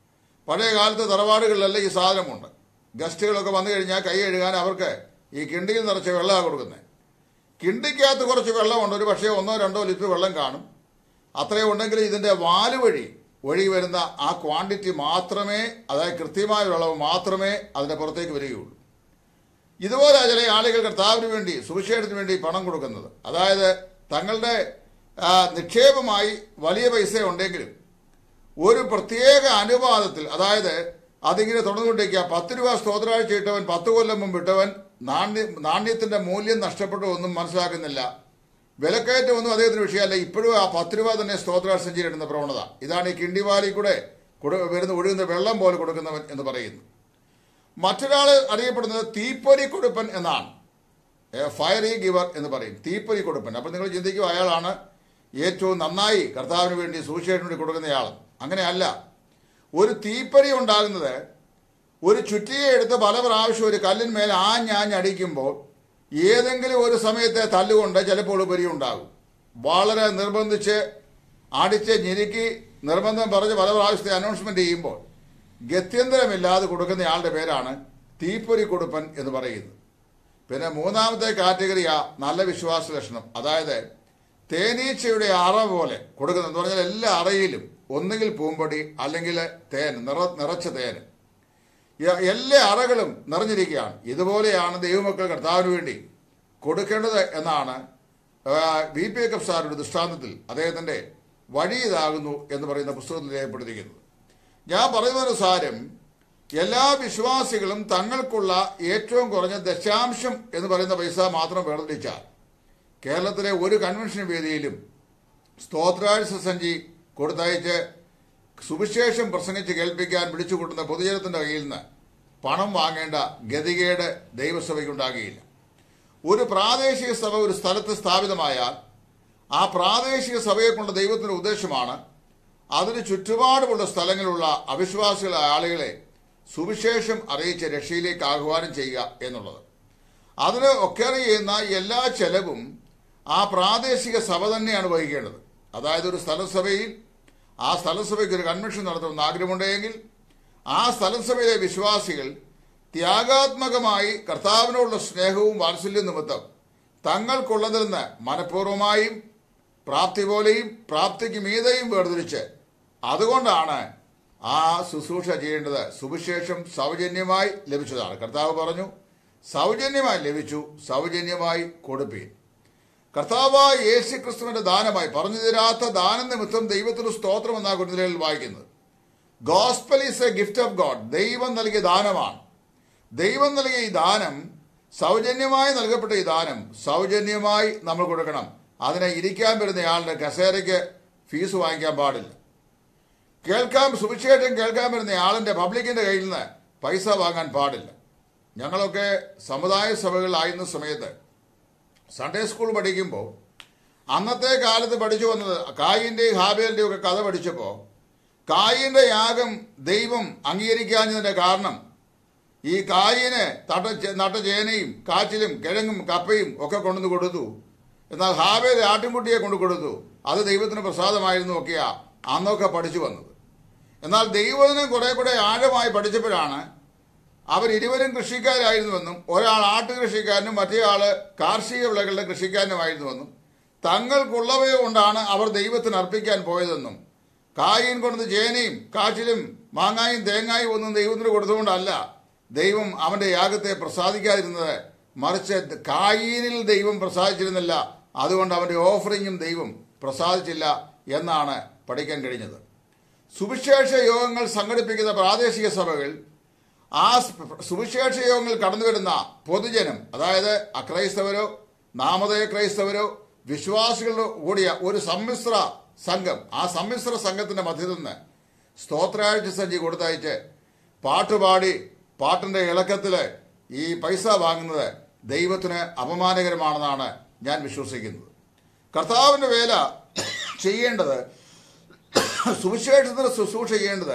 Speaker 1: പഴയ കാലത്ത് തറവാടുകളിലെല്ലാം ഈ സാധനമുണ്ട് ഗസ്റ്റുകളൊക്കെ വന്നു കഴിഞ്ഞാൽ കൈ കഴുകാൻ അവർക്ക് ഈ കിണ്ടിയിൽ നിറച്ച് വെള്ളമാണ് കൊടുക്കുന്നത് കിണ്ടിക്കകത്ത് കുറച്ച് വെള്ളമുണ്ട് ഒരു പക്ഷേ ഒന്നോ രണ്ടോ ലിറ്റർ വെള്ളം കാണും അത്രയും ഉണ്ടെങ്കിൽ ഇതിന്റെ വാല് വഴി ഒഴുകി വരുന്ന ആ ക്വാണ്ടിറ്റി മാത്രമേ അതായത് കൃത്യമായ ഒരു അളവ് മാത്രമേ അതിന്റെ പുറത്തേക്ക് വരികയുള്ളൂ ഇതുപോലെ ചില ആളുകൾ കർത്താവിന് വേണ്ടി സുവിശേഷത്തിന് വേണ്ടി പണം കൊടുക്കുന്നത് അതായത് തങ്ങളുടെ ആ, നിക്ഷേപമായി വലിയ പൈസ ഉണ്ടെങ്കിലും ഒരു പ്രത്യേക അനുപാതത്തിൽ അതായത് അതിങ്ങനെ തുടർന്നുകൊണ്ടിരിക്കുക പത്ത് രൂപ സ്തോത്രാഴ്ച ഇട്ടവൻ പത്ത് കൊല്ലം മുമ്പ് ഇട്ടവൻ നാണ്യ നാണ്യത്തിന്റെ മൂല്യം നഷ്ടപ്പെട്ടു ഒന്നും മനസ്സിലാക്കുന്നില്ല വിലക്കയറ്റം ഒന്നും അദ്ദേഹത്തിന് വിഷയമല്ല ഇപ്പോഴും ആ പത്ത് രൂപ തന്നെ സ്തോത്രാഴ്ച ഇടുന്ന പ്രവണത ഇതാണ് ഈ കിണ്ടിവാലി കൂടെ കൊടു- വരുന്ന ഒഴുകുന്ന വെള്ളം പോലെ കൊടുക്കുന്നവൻ എന്ന് പറയുന്നു മറ്റൊരാൾ അറിയപ്പെടുന്നത് തീപ്പൊരി കൊടുപ്പൻ എന്നാണ് ഫയറി ഗിവർ എന്ന് പറയും തീപ്പൊരി കൊടുപ്പൻ അപ്പം നിങ്ങൾ ചിന്തിക്കും അയാളാണ് ഏറ്റവും നന്നായി കർത്താവിന് വേണ്ടി സുവിശേഷന് വേണ്ടി കൊടുക്കുന്നയാൾ അങ്ങനെയല്ല ഒരു തീപ്പൊരി ഉണ്ടാകുന്നത് ഒരു ചുറ്റിയെ എടുത്ത് പല പ്രാവശ്യം ഒരു കല്ലിന്മേൽ ആഞ്ഞാഞ്ഞടിക്കുമ്പോൾ ഏതെങ്കിലും ഒരു സമയത്തെ തല്ലുകൊണ്ട് ചിലപ്പോൾ ഉപരി ഉണ്ടാകും വളരെ നിർബന്ധിച്ച് അടിച്ച് ഞെരുക്കി നിർബന്ധം പറഞ്ഞ് പല പ്രാവശ്യത്തെ അനൗൺസ്മെന്റ് ചെയ്യുമ്പോൾ ഗത്യന്തരമില്ലാതെ കൊടുക്കുന്നയാളുടെ പേരാണ് തീപ്പൊരി കൊടുപ്പൻ എന്ന് പറയുന്നത് പിന്നെ മൂന്നാമത്തെ കാറ്റഗറിയാ നല്ല വിശ്വാസ ലക്ഷണം അതായത് തേനീച്ചയുടെ അറ പോലെ കൊടുക്കുന്നത് എന്ന് പറഞ്ഞാൽ എല്ലാ അറയിലും ഒന്നുകിൽ പൂമ്പൊടി അല്ലെങ്കിൽ തേൻ നിറ നിറച്ച തേന് എ- എല്ലാ അറകളും നിറഞ്ഞിരിക്കുകയാണ് ഇതുപോലെയാണ് ദൈവമക്കൾ കർത്താവിന് വേണ്ടി കൊടുക്കേണ്ടത് എന്നാണ് ആ, വി പി കഫ് സാറുടെ ദൃഷ്ടാന്തത്തിൽ അദ്ദേഹത്തിന്റെ വഴി ഇതാകുന്നു എന്ന് പറയുന്ന പുസ്തകത്തിൽ രേഖപ്പെടുത്തിയിരിക്കുന്നത് ഞാൻ പറയുന്നൊരു സാരം എല്ലാ വിശ്വാസികളും തങ്ങൾക്കുള്ള ഏറ്റവും കുറഞ്ഞ ദശാംശം എന്ന് പറയുന്ന പൈസ മാത്രം വേർതിരിച്ചാൽ കേരളത്തിലെ ഒരു കൺവെൻഷൻ വേദിയിലും സ്തോത്രാഴ്ച സഞ്ചി കൊടുത്തയച്ച് സുവിശേഷം പ്രസംഗിച്ച് കേൾപ്പിക്കാൻ വിളിച്ചുകൊണ്ടുന്ന പൊതുജനത്തിന്റെ കയ്യിൽ നിന്ന് പണം വാങ്ങേണ്ട ഗതികേട് ദൈവസഭയ്ക്കുണ്ടാകുകയില്ല ഒരു പ്രാദേശിക സഭ ഒരു സ്ഥലത്ത് സ്ഥാപിതമായാൽ ആ പ്രാദേശിക സഭയെ കൊണ്ട് ദൈവത്തിന്റെ ഉദ്ദേശമാണ് അതിന് ചുറ്റുപാടുമുള്ള സ്ഥലങ്ങളിലുള്ള അവിശ്വാസികളായ ആളുകളെ സുവിശേഷം അറിയിച്ച് രക്ഷയിലേക്ക് ആഹ്വാനം ചെയ്യുക എന്നുള്ളത് അതിന് ഒക്കെ ചെയ്യുന്ന എല്ലാ ചെലവും ആ പ്രാദേശിക സഭ തന്നെയാണ് വഹിക്കേണ്ടത് അതായത് ഒരു സ്ഥലസഭയിൽ ആ സ്ഥലസഭയ്ക്ക് ഒരു കൺവെൻഷൻ നടത്തണമെന്ന് ആഗ്രഹമുണ്ടെങ്കിൽ ആ സ്ഥലസഭയിലെ വിശ്വാസികൾ ത്യാഗാത്മകമായി കർത്താവിനോടുള്ള സ്നേഹവും വാത്സല്യ നിമിത്തം തങ്ങൾക്കുള്ളതിൽ നിന്ന് മനഃപൂർവ്വമായും പ്രാപ്തി പോലെയും പ്രാപ്തിക്ക് മീതയും വേർതിരിച്ച് അതുകൊണ്ടാണ് ആ ശുശ്രൂഷ ചെയ്യേണ്ടത് സുവിശേഷം സൗജന്യമായി ലഭിച്ചതാണ് കർത്താവ് പറഞ്ഞു സൗജന്യമായി ലഭിച്ചു സൗജന്യമായി കൊടുപ്പീൻ കർത്താവായ യേശു ക്രിസ്തുവിന്റെ ദാനമായി പറഞ്ഞു തരാത്ത ദാനം നിമിത്തം ദൈവത്തിന് സ്തോത്രം എന്നാ കുരുനിലയിൽ വായിക്കുന്നത് gospel is a gift of God ദൈവം നൽകിയ ദാനമാണ് ദൈവം നൽകിയ ഈ ദാനം സൗജന്യമായി നൽകപ്പെട്ട ഈ ദാനം സൗജന്യമായി നമ്മൾ കൊടുക്കണം അതിനെ ഇരിക്കാൻ വരുന്നയാളുടെ കസേരയ്ക്ക് ഫീസ് വാങ്ങിക്കാൻ പാടില്ല കേൾക്കാൻ സുവിശേഷം കേൾക്കാൻ വരുന്ന ആളിന്റെ പബ്ലിക്കിന്റെ കയ്യിൽ നിന്ന് പൈസ വാങ്ങാൻ പാടില്ല ഞങ്ങളൊക്കെ സമുദായ സഭകളിലായിരുന്ന സമയത്ത് സൺഡേ സ്കൂൾ പഠിക്കുമ്പോൾ അന്നത്തെ കാലത്ത് പഠിച്ചു വന്നത് കായിന്റെയും ഹാബേലിന്റെയും ഒക്കെ കഥ പഠിച്ചപ്പോൾ കായിന്റെ യാഗം ദൈവം അംഗീകരിക്കാഞ്ഞതിന്റെ കാരണം ഈ കായിന് തട്ട നട്ട ചേനയും കാച്ചിലും കിഴങ്ങും കപ്പയും ഒക്കെ കൊണ്ടുവന്ന് കൊടുത്തു എന്നാൽ ഹാബേൽ ആട്ടിൻകുട്ടിയെ കൊണ്ടു കൊടുത്തു അത് ദൈവത്തിന് പ്രസാദമായിരുന്നു ഒക്കെയാ അന്നൊക്കെ പഠിച്ചു വന്നത് എന്നാൽ ദൈവത്തിനെ കുറെ കൂടെ ആഴമായി പഠിച്ചപ്പോഴാണ് അവരിരുവരും കൃഷിക്കാരായിരുന്നുവെന്നും ഒരാൾ ആട്ടു കൃഷിക്കാരനും മറ്റേ ആള് കാർഷിക വിളകളുടെ കൃഷിക്കാരനുമായിരുന്നുവെന്നും തങ്ങൾക്കുള്ളവയെ കൊണ്ടാണ് അവർ ദൈവത്തിന് അർപ്പിക്കാൻ പോയതെന്നും കായും കൊണ്ട് ചേനയും കാച്ചിലും മാങ്ങായും തേങ്ങായും ഒന്നും ദൈവത്തിന് കൊടുത്തുകൊണ്ടല്ല ദൈവം അവന്റെ യാഗത്തെ പ്രസാദിക്കാതിരുന്നത് മറിച്ച് കായീനിൽ ദൈവം പ്രസാദിച്ചിരുന്നില്ല അതുകൊണ്ട് അവന്റെ ഓഫറിങ്ങും ദൈവം പ്രസാദിച്ചില്ല എന്നാണ് പഠിക്കാൻ കഴിഞ്ഞത് സുവിശേഷ യോഗങ്ങൾ സംഘടിപ്പിക്കുന്ന പ്രാദേശിക സഭകൾ ആ സുവിശേഷ യോഗങ്ങളിൽ കടന്നു വരുന്ന പൊതുജനം അതായത് അക്രൈസ്തവരോ നാമധേയ ക്രൈസ്തവരോ വിശ്വാസികളോ കൂടിയ ഒരു സമ്മിശ്ര സംഘം ആ സമ്മിശ്ര സംഘത്തിന്റെ മധ്യത്തിൽ നിന്ന് സ്തോത്രാഴ്ച സഞ്ചി കൊടുത്തയച്ച് പാട്ടുപാടി പാട്ടിന്റെ ഇളക്കത്തില് ഈ പൈസ വാങ്ങുന്നത് ദൈവത്തിന് അപമാനകരമാണെന്നാണ് ഞാൻ വിശ്വസിക്കുന്നത് കർത്താവിന്റെ വേല ചെയ്യേണ്ടത് സുവിശേഷത്തിന് ശുശ്രൂഷ ചെയ്യേണ്ടത്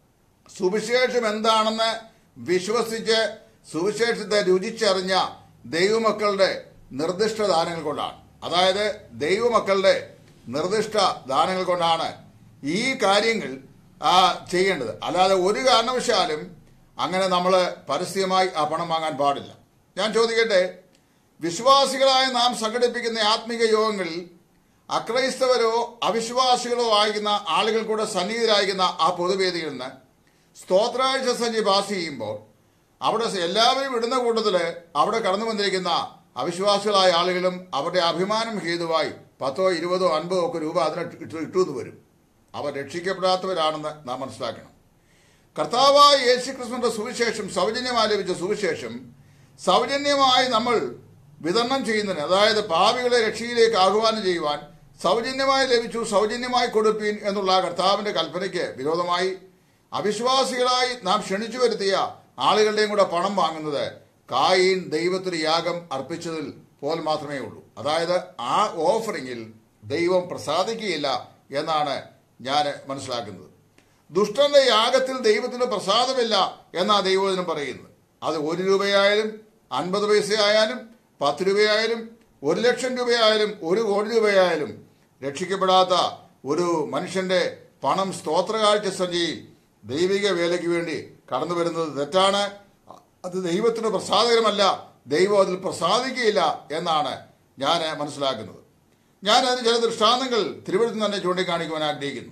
Speaker 1: സുവിശേഷം എന്താണെന്ന് വിശ്വസിച്ച് സുവിശേഷത്തെ രുചിച്ചറിഞ്ഞ ദൈവമക്കളുടെ നിർദ്ദിഷ്ട ദാനങ്ങൾ കൊണ്ടാണ് അതായത് ദൈവമക്കളുടെ നിർദ്ദിഷ്ട ദാനങ്ങൾ കൊണ്ടാണ് ഈ കാര്യങ്ങൾ ആ, ചെയ്യേണ്ടത് അല്ലാതെ ഒരു കാരണവശാലും അങ്ങനെ നമ്മൾ പരസ്യമായി ആ പണം വാങ്ങാൻ പാടില്ല ഞാൻ ചോദിക്കട്ടെ വിശ്വാസികളായ നാം സംഘടിപ്പിക്കുന്ന ആത്മീക യോഗങ്ങളിൽ അക്രൈസ്തവരോ അവിശ്വാസികളോ ആയിരിക്കുന്ന ആളുകൾ കൂടെ സന്നിഹിതരായിരിക്കുന്ന ആ പൊതുവേദിയിൽ നിന്ന് സ്തോത്രാഴ്ച സഞ്ചി പാസ് ചെയ്യുമ്പോൾ അവിടെ എല്ലാവരും ഇടുന്ന കൂട്ടത്തിൽ അവിടെ കടന്നു വന്നിരിക്കുന്ന അവിശ്വാസികളായ ആളുകളും അവരുടെ അഭിമാനം ഹേതുവായി പത്തോ ഇരുപതോ അൻപതോ ഒക്കെ രൂപ അതിന് ഇട്ടു ഇട്ടുവെന്ന് വരും അവർ രക്ഷിക്കപ്പെടാത്തവരാണെന്ന് നാം മനസ്സിലാക്കണം കർത്താവായ യേശുക്രിസ്തുവിന്റെ സുവിശേഷം സൗജന്യമായി ലഭിച്ച സുവിശേഷം സൗജന്യമായി നമ്മൾ വിതരണം ചെയ്യുന്നതിന് അതായത് പാവികളെ രക്ഷയിലേക്ക് ആഹ്വാനം ചെയ്യുവാൻ സൗജന്യമായി ലഭിച്ചു സൗജന്യമായി കൊടുപ്പീൻ എന്നുള്ള കർത്താവിന്റെ കൽപ്പനയ്ക്ക് വിരോധമായി അവിശ്വാസികളായി നാം ക്ഷണിച്ചു വരുത്തിയ ആളുകളുടെയും കൂടെ പണം വാങ്ങുന്നത് കായീൻ ദൈവത്തിന് യാഗം അർപ്പിച്ചതിൽ പോൽ മാത്രമേ ഉള്ളൂ അതായത് ആ ഓഫറിങ്ങിൽ ദൈവം പ്രസാദിക്കുകയില്ല എന്നാണ് ഞാൻ മനസ്സിലാക്കുന്നത് ദുഷ്ടന്റെ യാഗത്തിൽ ദൈവത്തിന് പ്രസാദമില്ല എന്നാ ദൈവവചനം പറയുന്നത് അത് ഒരു രൂപയായാലും അൻപത് പൈസയായാലും പത്ത് രൂപയായാലും ഒരു ലക്ഷം രൂപയായാലും ഒരു കോടി രൂപയായാലും രക്ഷിക്കപ്പെടാത്ത ഒരു മനുഷ്യന്റെ പണം സ്തോത്രകാഴ്ച സഞ്ചിയിൽ ദൈവിക വേലയ്ക്ക് വേണ്ടി കടന്നു വരുന്നത് തെറ്റാണ് അത് ദൈവത്തിന് പ്രസാദകരമല്ല ദൈവം അതിൽ പ്രസാദിക്കുകയില്ല എന്നാണ് ഞാൻ മനസ്സിലാക്കുന്നത് ഞാൻ അതിന് ചില ദൃഷ്ടാന്തങ്ങൾ തിരുവഴുത്തിൽ തന്നെ ചൂണ്ടിക്കാണിക്കുവാൻ ആഗ്രഹിക്കുന്നു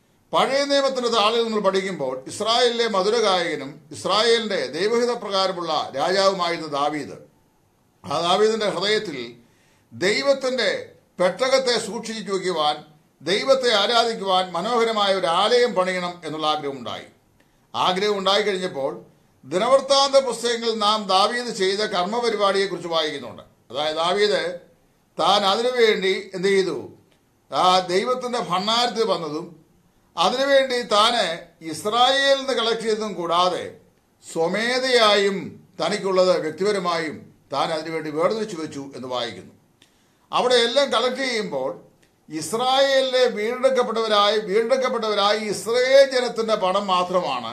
Speaker 1: പഴയ നിയമത്തിന്റെ താളിൽ നമ്മൾ പഠിക്കുമ്പോൾ ഇസ്രായേലിലെ മധുരഗായകനും ഇസ്രായേലിന്റെ ദൈവഹിത പ്രകാരമുള്ള രാജാവുമായിരുന്ന ദാവീദ് ആ ദാവീദിന്റെ ഹൃദയത്തിൽ ദൈവത്തിന്റെ പെട്ടകത്തെ സൂക്ഷിച്ചു വയ്ക്കുവാൻ ദൈവത്തെ ആരാധിക്കുവാൻ മനോഹരമായ ഒരു ആലയം പണിയണം എന്നുള്ള ആഗ്രഹം ഉണ്ടായി ആഗ്രഹം ഉണ്ടായി കഴിഞ്ഞപ്പോൾ ദിനവൃത്താന്ത പുസ്തകങ്ങളിൽ നാം ദാവീദ് ചെയ്ത കർമ്മപരിപാടിയെക്കുറിച്ച് വായിക്കുന്നുണ്ട് അതായത് ദാവീദ് താൻ അതിനുവേണ്ടി എന്ത് ചെയ്തു ആ ദൈവത്തിന്റെ ഭണ്ണാരത്തിൽ വന്നതും അതിനുവേണ്ടി താന് ഇസ്രായേലിൽ നിന്ന് കളക്ട് ചെയ്തതും കൂടാതെ സ്വമേധയായും തനിക്കുള്ളത് വ്യക്തിപരമായും താൻ അതിനുവേണ്ടി വേർതിരിച്ചു വെച്ചു എന്ന് വായിക്കുന്നു അവിടെ എല്ലാം കളക്ട് ചെയ്യുമ്പോൾ ഇസ്രായേലിലെ വീണ്ടെടുക്കപ്പെട്ടവരായി വീണ്ടെടുക്കപ്പെട്ടവരായി ഇസ്രായേൽ ജനത്തിന്റെ പണം മാത്രമാണ്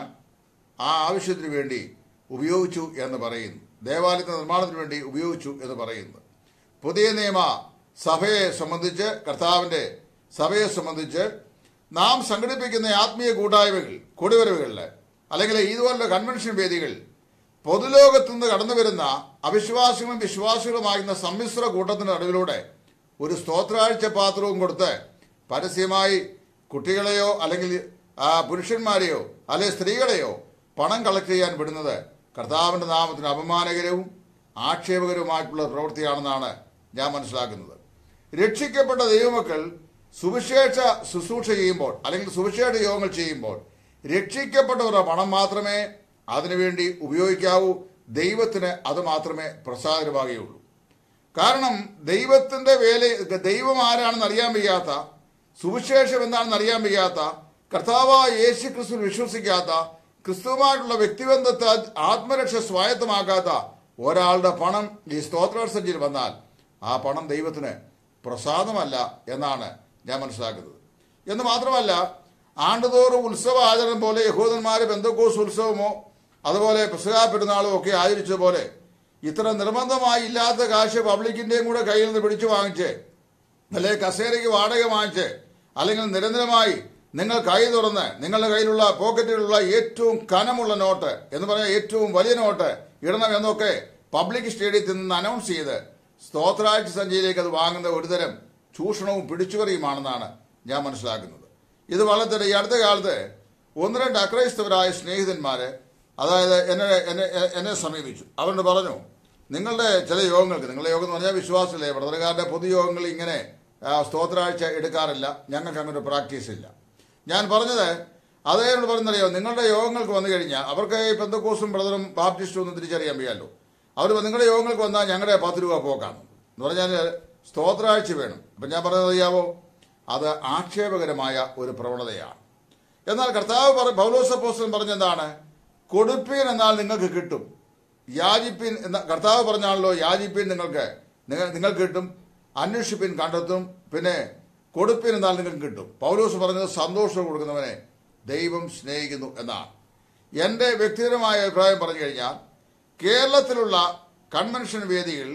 Speaker 1: ആ ആവശ്യത്തിന് വേണ്ടി ഉപയോഗിച്ചു എന്ന് പറയുന്നു ദേവാലയത്തിന്റെ നിർമ്മാണത്തിന് വേണ്ടി ഉപയോഗിച്ചു എന്ന് പറയുന്നു പുതിയ നിയമ സഭയെ സംബന്ധിച്ച് കർത്താവിന്റെ സഭയെ സംബന്ധിച്ച് നാം സംഘടിപ്പിക്കുന്ന ആത്മീയ കൂട്ടായ്മകൾ കൂടിവരവുകളിൽ അല്ലെങ്കിൽ ഇതുപോലുള്ള കൺവെൻഷൻ വേദികൾ പൊതുലോകത്തു നിന്ന് കടന്നു വരുന്ന അവിശ്വാസികളും വിശ്വാസികളുമായിരുന്ന സമ്മിശ്ര കൂട്ടത്തിന്റെ നടുവിലൂടെ ഒരു സ്തോത്രാഴ്ച പാത്രവും കൊടുത്ത് പരസ്യമായി കുട്ടികളെയോ അല്ലെങ്കിൽ ആ, പുരുഷന്മാരെയോ അല്ലെങ്കിൽ സ്ത്രീകളെയോ പണം കളക്ട് ചെയ്യാൻ വിടുന്നത് കർത്താവിന്റെ നാമത്തിന് അപമാനകരവും ആക്ഷേപകരവുമായിട്ടുള്ള പ്രവൃത്തിയാണെന്നാണ് ഞാൻ മനസ്സിലാക്കുന്നത് രക്ഷിക്കപ്പെട്ട ദൈവമക്കൾ സുവിശേഷ ശുശ്രൂഷ ചെയ്യുമ്പോൾ അല്ലെങ്കിൽ സുവിശേഷ യോഗങ്ങൾ ചെയ്യുമ്പോൾ രക്ഷിക്കപ്പെട്ടവരുടെ പണം മാത്രമേ അതിനുവേണ്ടി ഉപയോഗിക്കാവൂ ദൈവത്തിന് അത് മാത്രമേ പ്രസാദകരമാകുകയുള്ളൂ കാരണം ദൈവത്തിന്റെ വേല ദൈവം ആരാണെന്ന് അറിയാൻ വയ്യാത്ത സുവിശേഷം എന്താണെന്ന് അറിയാൻ വയ്യാത്ത കർത്താവായ യേശു ക്രിസ്തു വിശ്വസിക്കാത്ത ക്രിസ്തുവുമായിട്ടുള്ള വ്യക്തിബന്ധത്തെ ആത്മരക്ഷ സ്വായത്തമാക്കാത്ത ഒരാളുടെ പണം ഈ സ്തോത്രാസഞ്ചിയിൽ വന്നാൽ ആ പണം ദൈവത്തിന് പ്രസാദമല്ല എന്നാണ് ഞാൻ മനസ്സിലാക്കുന്നത് എന്ന് മാത്രമല്ല ആണ്ടുതോറും ഉത്സവ ആചരണം പോലെ യഹൂദന്മാര് ബന്ധക്കോസ് ഉത്സവമോ അതുപോലെ പെസഹാ പെരുന്നാളും ഒക്കെ ആചരിച്ചതുപോലെ ഇത്ര നിർബന്ധമായി ഇല്ലാത്ത കാശ് പബ്ലിക്കിന്റെയും കൂടെ കയ്യിൽ നിന്ന് പിടിച്ചു വാങ്ങിച്ച് അല്ലെ കസേരയ്ക്ക് വാടക വാങ്ങിച്ച് അല്ലെങ്കിൽ നിരന്തരമായി നിങ്ങൾ കൈ തുറന്ന് നിങ്ങളുടെ കയ്യിലുള്ള പോക്കറ്റിലുള്ള ഏറ്റവും കനമുള്ള നോട്ട് എന്ന് പറഞ്ഞാൽ ഏറ്റവും വലിയ നോട്ട് ഇടണം എന്നൊക്കെ പബ്ലിക് സ്റ്റേഡിയത്തിൽ നിന്ന് അനൗൺസ് ചെയ്ത് സ്തോത്രാഴ്ച സഞ്ചിയിലേക്ക് അത് വാങ്ങുന്ന ഒരുതരം ചൂഷണവും പിടിച്ചുപറിയുമാണെന്നാണ് ഞാൻ മനസ്സിലാക്കുന്നത് ഇത് വളരെ ഈ അടുത്ത കാലത്ത് ഒന്ന് രണ്ട് അക്രൈസ്തവരായ സ്നേഹിതന്മാര് അതായത് എന്നെ എന്നെ എന്നെ സമീപിച്ചു അവരോട് പറഞ്ഞു നിങ്ങളുടെ ചില യോഗങ്ങൾക്ക് നിങ്ങളുടെ യോഗം എന്ന് പറഞ്ഞാൽ വിശ്വാസമില്ലേ ബ്രദറുകാരുടെ പൊതുയോഗങ്ങളിൽ ഇങ്ങനെ ആ, സ്തോത്രാഴ്ച എടുക്കാറില്ല ഞങ്ങൾക്ക് അങ്ങനെ ഒരു പ്രാക്ടീസ് ഇല്ല ഞാൻ പറഞ്ഞത് അതേനോട് പറഞ്ഞറിയോ നിങ്ങളുടെ യോഗങ്ങൾക്ക് വന്നു കഴിഞ്ഞാൽ അവർക്ക് ഈ പെന്തക്കോസും ബ്രദറും ബാപ്റ്റിസ്റ്റും ഒന്നും തിരിച്ചറിയാൻ വയ്യാലോ അവർ നിങ്ങളുടെ യോഗങ്ങൾക്ക് വന്നാൽ ഞങ്ങളുടെ പത്ത് രൂപ പോക്കാണ് എന്ന് പറഞ്ഞാൽ സ്തോത്രാഴ്ച വേണം അപ്പം ഞാൻ പറഞ്ഞത് അറിയാവോ അത് ആക്ഷേപകരമായ ഒരു പ്രവണതയാണ് എന്നാൽ കർത്താവ് പറ പൗലോസപ്പോസ്റ്റൻ പറഞ്ഞെന്താണ് കൊടുപ്പീൻ എന്നാൽ നിങ്ങൾക്ക് കിട്ടും യാചിപ്പിൻ എന്ന കർത്താവ് പറഞ്ഞാണല്ലോ യാചിപ്പിൻ നിങ്ങൾക്ക് നിങ്ങൾ നിങ്ങൾക്ക് കിട്ടും അന്വേഷിപ്പിൻ കണ്ടെത്തും പിന്നെ കൊടുപ്പിൻ എന്നാൽ നിങ്ങൾക്ക് കിട്ടും പൗലോസ് പറഞ്ഞത് സന്തോഷം കൊടുക്കുന്നവനെ ദൈവം സ്നേഹിക്കുന്നു എന്നാണ് എൻ്റെ വ്യക്തിപരമായ അഭിപ്രായം പറഞ്ഞു കഴിഞ്ഞാൽ കേരളത്തിലുള്ള കൺവെൻഷൻ വേദികൾ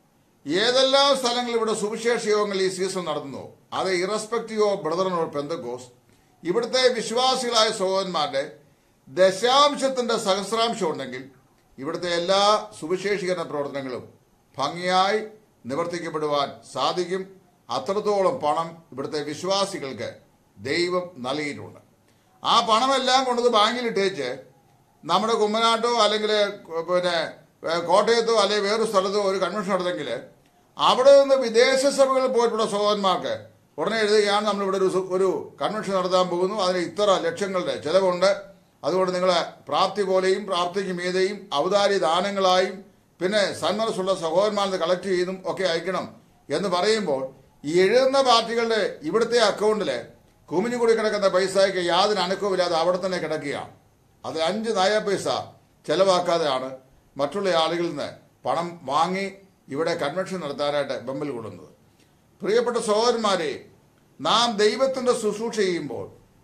Speaker 1: ഏതെല്ലാം സ്ഥലങ്ങളിൽ ഇവിടെ സുവിശേഷ യോഗങ്ങൾ ഈ സീസൺ നടത്തുന്നു അത് irrespective of brother or Pentecost ഇവിടുത്തെ വിശ്വാസികളായ സഹോദരന്മാരുടെ ദശാംശത്തിന്റെ സഹസ്രാംശം ഉണ്ടെങ്കിൽ ഇവിടുത്തെ എല്ലാ സുവിശേഷീകരണ പ്രവർത്തനങ്ങളും ഭംഗിയായി നിവർത്തിക്കപ്പെടുവാൻ സാധിക്കും അത്രത്തോളം പണം ഇവിടുത്തെ വിശ്വാസികൾക്ക് ദൈവം നൽകിയിട്ടുണ്ട് ആ പണമെല്ലാം കൊണ്ടത് ബാങ്കിലിട്ടേച്ച് നമ്മുടെ കുമ്മനാട്ടോ അല്ലെങ്കിൽ പിന്നെ ഏ, കോട്ടയത്തോ അല്ലെങ്കിൽ വേറൊരു സ്ഥലത്തോ ഒരു കൺവെൻഷൻ നടന്നെങ്കിൽ അവിടെ നിന്ന് വിദേശ സഭകളിൽ പോയിട്ടുള്ള സഹോദരന്മാർക്ക് ഉടനെ എഴുതുകയാണ് നമ്മളിവിടെ ഒരു സു- ഒരു കൺവെൻഷൻ നടത്താൻ പോകുന്നു അതിന് ഇത്ര ലക്ഷങ്ങളുടെ ചിലവുണ്ട് അതുകൊണ്ട് നിങ്ങളെ പ്രാപ്തി പോലെയും പ്രാപ്തിക്ക് മീതെയും ഔദാര്യ ദാനങ്ങളായും പിന്നെ സന്മനസ്സുള്ള സഹോദരന്മാരെ കളക്ട് ചെയ്തും ഒക്കെ അയക്കണം എന്ന് പറയുമ്പോൾ ഈ എഴുതുന്ന പാർട്ടികളുടെ ഇവിടുത്തെ അക്കൗണ്ടില് കുമിഞ്ഞു കൂടി കിടക്കുന്ന പൈസയ്ക്ക് യാതൊരു അനക്കവുമില്ലാതെ അവിടെ തന്നെ കിടക്കുകയാണ് അത് അഞ്ച് നയ പൈസ ചെലവാക്കാതെയാണ് മറ്റുള്ള ആളുകളിൽ നിന്ന് പണം വാങ്ങി ഇവിടെ കൺവെൻഷൻ നടത്താനായിട്ട് ബമ്പൽ കൊള്ളുന്നത് പ്രിയപ്പെട്ട സഹോദരന്മാരെ നാം ദൈവത്തിന്റെ ശുശ്രൂഷ ചെയ്യുമ്പോൾ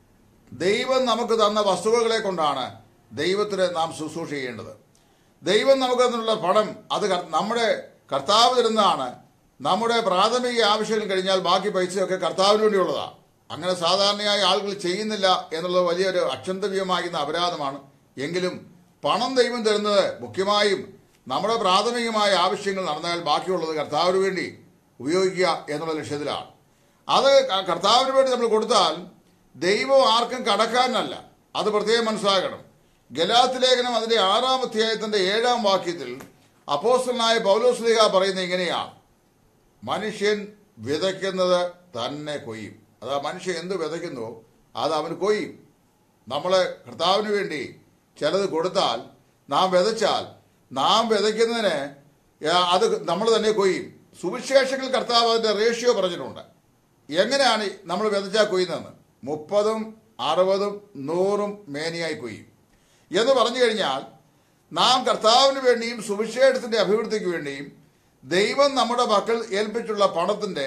Speaker 1: ദൈവം നമുക്ക് തന്ന വസ്തുവകളെ കൊണ്ടാണ് ദൈവത്തിന് നാം ശുശ്രൂഷ ചെയ്യേണ്ടത് ദൈവം നമുക്ക് തന്നുള്ള പണം അത് കർ- നമ്മുടെ കർത്താവ് തരുന്നതാണ് നമ്മുടെ പ്രാഥമിക ആവശ്യങ്ങൾ കഴിഞ്ഞാൽ ബാക്കി പൈസയൊക്കെ കർത്താവിന് വേണ്ടിയുള്ളതാണ് അങ്ങനെ സാധാരണയായി ആളുകൾ ചെയ്യുന്നില്ല എന്നുള്ളത് വലിയൊരു അക്ഷന്തവ്യമാകുന്ന അപരാധമാണ് എങ്കിലും പണം ദൈവം തരുന്നത് മുഖ്യമായും നമ്മുടെ പ്രാഥമികമായ ആവശ്യങ്ങൾ നടന്നാൽ ബാക്കിയുള്ളത് കർത്താവിന് വേണ്ടി ഉപയോഗിക്കുക എന്നുള്ള ലക്ഷ്യത്തിലാണ് അത് ക- കർത്താവിന് വേണ്ടി നമ്മൾ കൊടുത്താൽ ദൈവം ആർക്കും കടക്കാരനല്ല അത് പ്രത്യേകം മനസ്സിലാക്കണം ഗലാത്ത് ലേഖനം അതിന്റെ ആറാം അധ്യായത്തിന്റെ ഏഴാം വാക്യത്തിൽ അപ്പോസ്റ്റലായ പൗലോസ്ലിഹ പറയുന്നത് ഇങ്ങനെയാണ് മനുഷ്യൻ വിതയ്ക്കുന്നത് തന്നെ കൊയ്യും അതാ മനുഷ്യൻ എന്ത് വിതയ്ക്കുന്നുവോ അത് അവന് കൊയ്യും നമ്മളെ കർത്താവിന് വേണ്ടി ചിലത് കൊടുത്താൽ നാം വിതച്ചാൽ നാം വിതയ്ക്കുന്നതിന് ആ, അത് നമ്മൾ തന്നെ കൊയ്യും സുവിശേഷങ്ങൾ കർത്താവ് അതിന്റെ റേഷ്യോ പറഞ്ഞിട്ടുണ്ട് എങ്ങനെയാണ് നമ്മൾ വിതച്ചാൽ കൊയ്യുന്നതെന്ന് മുപ്പതും അറുപതും നൂറും മേനിയായി കൊയ്യും എന്ന് പറഞ്ഞു കഴിഞ്ഞാൽ നാം കർത്താവിന് വേണ്ടിയും സുവിശേഷത്തിന്റെ അഭിവൃദ്ധിക്ക് വേണ്ടിയും ദൈവം നമ്മുടെ മക്കൾ ഏൽപ്പിച്ചുള്ള പണത്തിന്റെ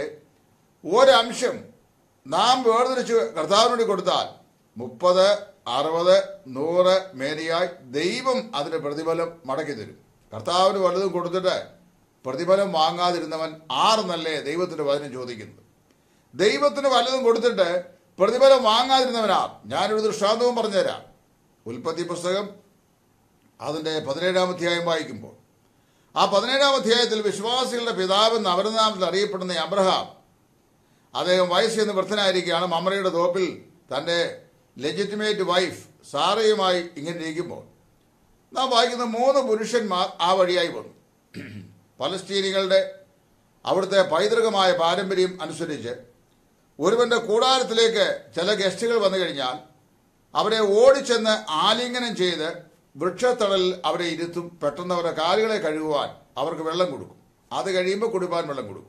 Speaker 1: ഒരംശം നാം വേർതിരിച്ച് കർത്താവിന് വേണ്ടി കൊടുത്താൽ മുപ്പത് അറുപത് നൂറ് മേനിയായി ദൈവം അതിന്റെ പ്രതിഫലം മടക്കി തരും കർത്താവിന് വലുതും കൊടുത്തിട്ട് പ്രതിഫലം വാങ്ങാതിരുന്നവൻ ആറെന്നല്ലേ ദൈവത്തിന്റെ വചനം ചോദിക്കുന്നത് ദൈവത്തിന് വല്ലതും കൊടുത്തിട്ട് പ്രതിഫലം വാങ്ങാതിരുന്നവനാ ഞാനൊരു ദൃഷ്ടാന്തവും പറഞ്ഞുതരാം ഉൽപ്പത്തി പുസ്തകം അതിന്റെ പതിനേഴാം അധ്യായം വായിക്കുമ്പോൾ ആ പതിനേഴാം അധ്യായത്തിൽ വിശ്വാസികളുടെ പിതാവ് എന്ന അപരനാമത്തിൽ അറിയപ്പെടുന്ന ഈ അബ്രഹാം അദ്ദേഹം വയസ്സ് എന്ന് വൃദ്ധനായിരിക്കുകയാണ് മമ്മറയുടെ തോപ്പിൽ തന്റെ ലെജിറ്റിമേറ്റ് വൈഫ് സാറയുമായി ഇങ്ങനെ ഇരിക്കുമ്പോൾ നാം വായിക്കുന്ന മൂന്ന് പുരുഷന്മാർ ആ വഴിയായി വന്നു പലസ്തീനികളുടെ അവിടുത്തെ പൈതൃകമായ പാരമ്പര്യം അനുസരിച്ച് ഒരുവന്റെ കൂടാരത്തിലേക്ക് ചില ഗസ്റ്റുകൾ വന്നു കഴിഞ്ഞാൽ അവരെ ഓടിച്ചെന്ന് ആലിംഗനം ചെയ്ത് വൃക്ഷത്തടലിൽ അവരെ ഇരുത്തും പെട്ടെന്ന് അവരുടെ കാലുകളെ കഴുകുവാൻ അവർക്ക് വെള്ളം കൊടുക്കും അത് കഴിയുമ്പോൾ കുടിപ്പാൻ വെള്ളം കൊടുക്കും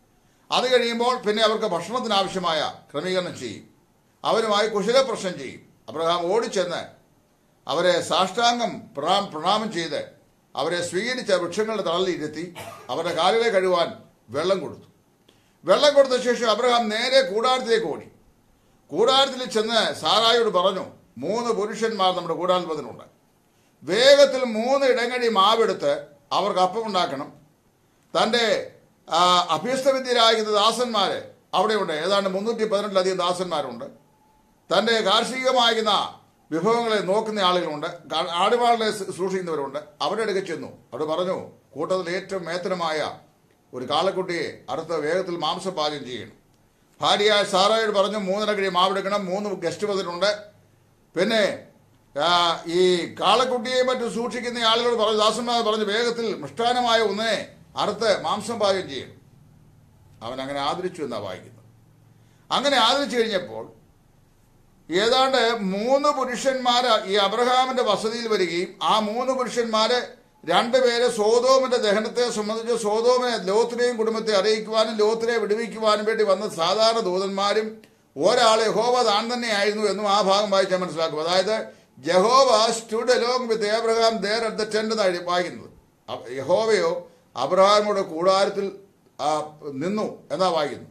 Speaker 1: അത് കഴിയുമ്പോൾ പിന്നെ അവർക്ക് ഭക്ഷണത്തിന് ആവശ്യമായ ക്രമീകരണം ചെയ്യും അവരുമായി കുശലപ്രശ്നം ചെയ്യും അബ്രഹാം ഓടിച്ചെന്ന് അവരെ സാഷ്ടാംഗം പ്രണാം പ്രണാമം ചെയ്ത് അവരെ സ്വീകരിച്ച വൃക്ഷങ്ങളുടെ തളലിൽ ഇരുത്തി അവരുടെ കാലുകളെ കഴുകുവാൻ വെള്ളം കൊടുത്തു വെള്ളം കൊടുത്ത ശേഷം അബ്രഹാം നേരെ കൂടാരത്തിലേക്ക് ഓടി കൂടാരത്തിൽ ചെന്ന് സാറായോട് പറഞ്ഞു മൂന്ന് പുരുഷന്മാർ നമ്മുടെ കൂടാരത്തിലുണ്ട് വേഗത്തിൽ മൂന്ന് ഇടങ്ങഴി മാവെടുത്ത് അവർക്ക് അപ്പം ഉണ്ടാക്കണം തന്റെ ആ, അഭ്യസ്തവിദ്യരാകുന്ന ദാസന്മാര് അവിടെയുണ്ട് ഏതാണ്ട് മുന്നൂറ്റി പതിനെട്ടിലധികം ദാസന്മാരുണ്ട് തന്റെ കാർഷികമാകുന്ന വിഭവങ്ങളെ നോക്കുന്ന ആളുകളുണ്ട് കാ- ആടുമാടുകളെ ശു- സൂക്ഷിക്കുന്നവരുണ്ട് അവരുടെ അടുക്കൽ ചെന്നു അവിടെ പറഞ്ഞു കൂട്ടത്തിൽ ഏറ്റവും മേത്തനമായ ഒരു കാളക്കുട്ടിയെ അടുത്ത വേഗത്തിൽ മാംസം പാചകം ചെയ്യണം ഭാര്യയായ സാറായോട് പറഞ്ഞു മൂന്നര കിഴി മാവെടുക്കണം മൂന്ന് ഗസ്റ്റ് വന്നിട്ടുണ്ട് പിന്നെ ആ, ഈ കാളക്കുട്ടിയെ മറ്റും സൂക്ഷിക്കുന്ന ആളുകൾ പറഞ്ഞു ദാസന്മാർ പറഞ്ഞു വേഗത്തിൽ മൃഷ്ടാനമായ ഒന്നിനെ അറുത്ത് മാംസം പാചകം ചെയ്യണം അവൻ അങ്ങനെ ആദരിച്ചു എന്നാ വായിക്കുന്നത് അങ്ങനെ ആദരിച്ചു കഴിഞ്ഞപ്പോൾ ഏതാണ്ട് മൂന്ന് പുരുഷന്മാര് ഈ അബ്രഹാമിന്റെ വസതിയിൽ വരികയും ആ മൂന്ന് പുരുഷന്മാര് രണ്ടുപേരെ സോതോമിന്റെ ദഹനത്തെ സംബന്ധിച്ച് സോതോമിനെ ലോത്തിനെയും കുടുംബത്തെ അറിയിക്കുവാനും ലോത്തിനെ വിടുവിക്കുവാനും വേണ്ടി വന്ന സാധാരണ ദൂതന്മാരും ഒരാളെ യഹോവ താൻ തന്നെയായിരുന്നു എന്നും ആ ഭാഗം വായിച്ചാൽ മനസ്സിലാക്കും അതായത് Jehovah stood along with Abraham there at the tent എന്നാണ് വായിക്കുന്നത് അ- യഹോവയോ അബ്രഹാമിയുടെ കൂടാരത്തിൽ ആ, നിന്നു എന്നാ വായിക്കുന്നു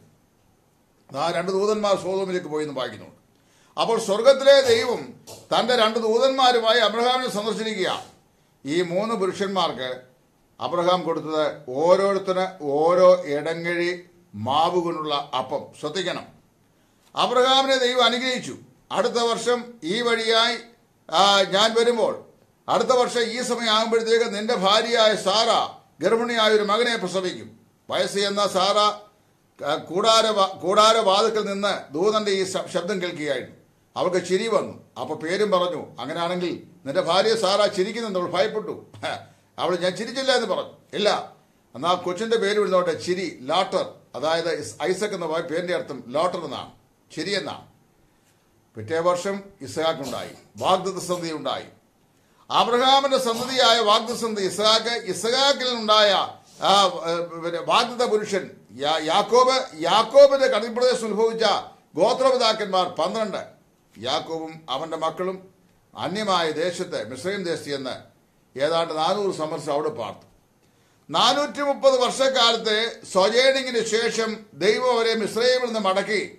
Speaker 1: ആ രണ്ട് ദൂതന്മാർ സോതോമിലേക്ക് പോയി എന്ന് വായിക്കുന്നുണ്ട് അപ്പോൾ സ്വർഗത്തിലെ ദൈവം തന്റെ രണ്ട് ദൂതന്മാരുമായി അബ്രഹാമിനെ സന്ദർശിക്കുക ഈ മൂന്ന് പുരുഷന്മാർക്ക് അബ്രഹാം കൊടുത്തത് ഓരോരുത്തന് ഓരോ ഇടങ്ങഴി മാവ് കൊണ്ടുള്ള അപ്പം ശ്രദ്ധിക്കണം അബ്രഹാമിനെ ദൈവം അനുഗ്രഹിച്ചു അടുത്ത വർഷം ഈ വഴിയായി ആ, ഞാൻ വരുമ്പോൾ അടുത്ത വർഷം ഈ സമയം ആകുമ്പോഴത്തേക്ക് നിന്റെ ഭാര്യയായ സാറ ഗർഭിണിയായ ഒരു മകനെ പ്രസവിക്കും വയസ്സ് എന്ന സാറ ആ, കൂടാര വാ- കൂടാര വാതിക്കൽ നിന്ന് ദൂതന്റെ ഈ ശ- ശബ്ദം കേൾക്കുകയായിരുന്നു അവൾക്ക് ചിരി വന്നു അപ്പൊ പേരും പറഞ്ഞു അങ്ങനെയാണെങ്കിൽ നിന്റെ ഭാര്യ സാറ ചിരിക്കുന്നെന്ന് അവൾ ഭയപ്പെട്ടു ഹ, അവൾ ഞാൻ ചിരിച്ചില്ല എന്ന് പറഞ്ഞു ഇല്ല എന്നാ കൊച്ചിന്റെ പേര് വിടുന്നോട്ടെ ചിരി ലാട്ടർ അതായത് ഇസ്- ഐസക് എന്ന വാ- പേരിന്റെ അർത്ഥം ലോട്ടർ എന്നാണ് ചിരി എന്നാണ് പിറ്റേ വർഷം ഇസ്ഹാക്ക് ഉണ്ടായി വാഗ്ദത്ത സന്ധി ഉണ്ടായി അബ്രഹാമിന്റെ സന്തതിയായ വാഗ്ദത്ത സന്ധി ഇസ്ഹാക്ക് ഇസ്ഹാക്കിൽ ഉണ്ടായ ആ, ഏ, പിന്നെ വാഗ്ദത്ത പുരുഷൻ യാ- യാക്കോബ് യാക്കോബിന്റെ കടിപ്രദേശം ഉത്ഭവിച്ച ഗോത്രപിതാക്കന്മാർ പന്ത്രണ്ട് യാക്കോബും അവന്റെ മക്കളും അന്യമായ ദേശത്ത് മിശ്രയും ദേശത്ത് എന്ന് ഏതാണ്ട് നാനൂറ് സംവത്സരം അവിടെ പാർത്തു നാനൂറ്റി മുപ്പത് വർഷക്കാലത്തെ സ്വജേണിങ്ങിന് ശേഷം ദൈവം അവരെ മിശ്രയിൽ നിന്ന് മടക്കി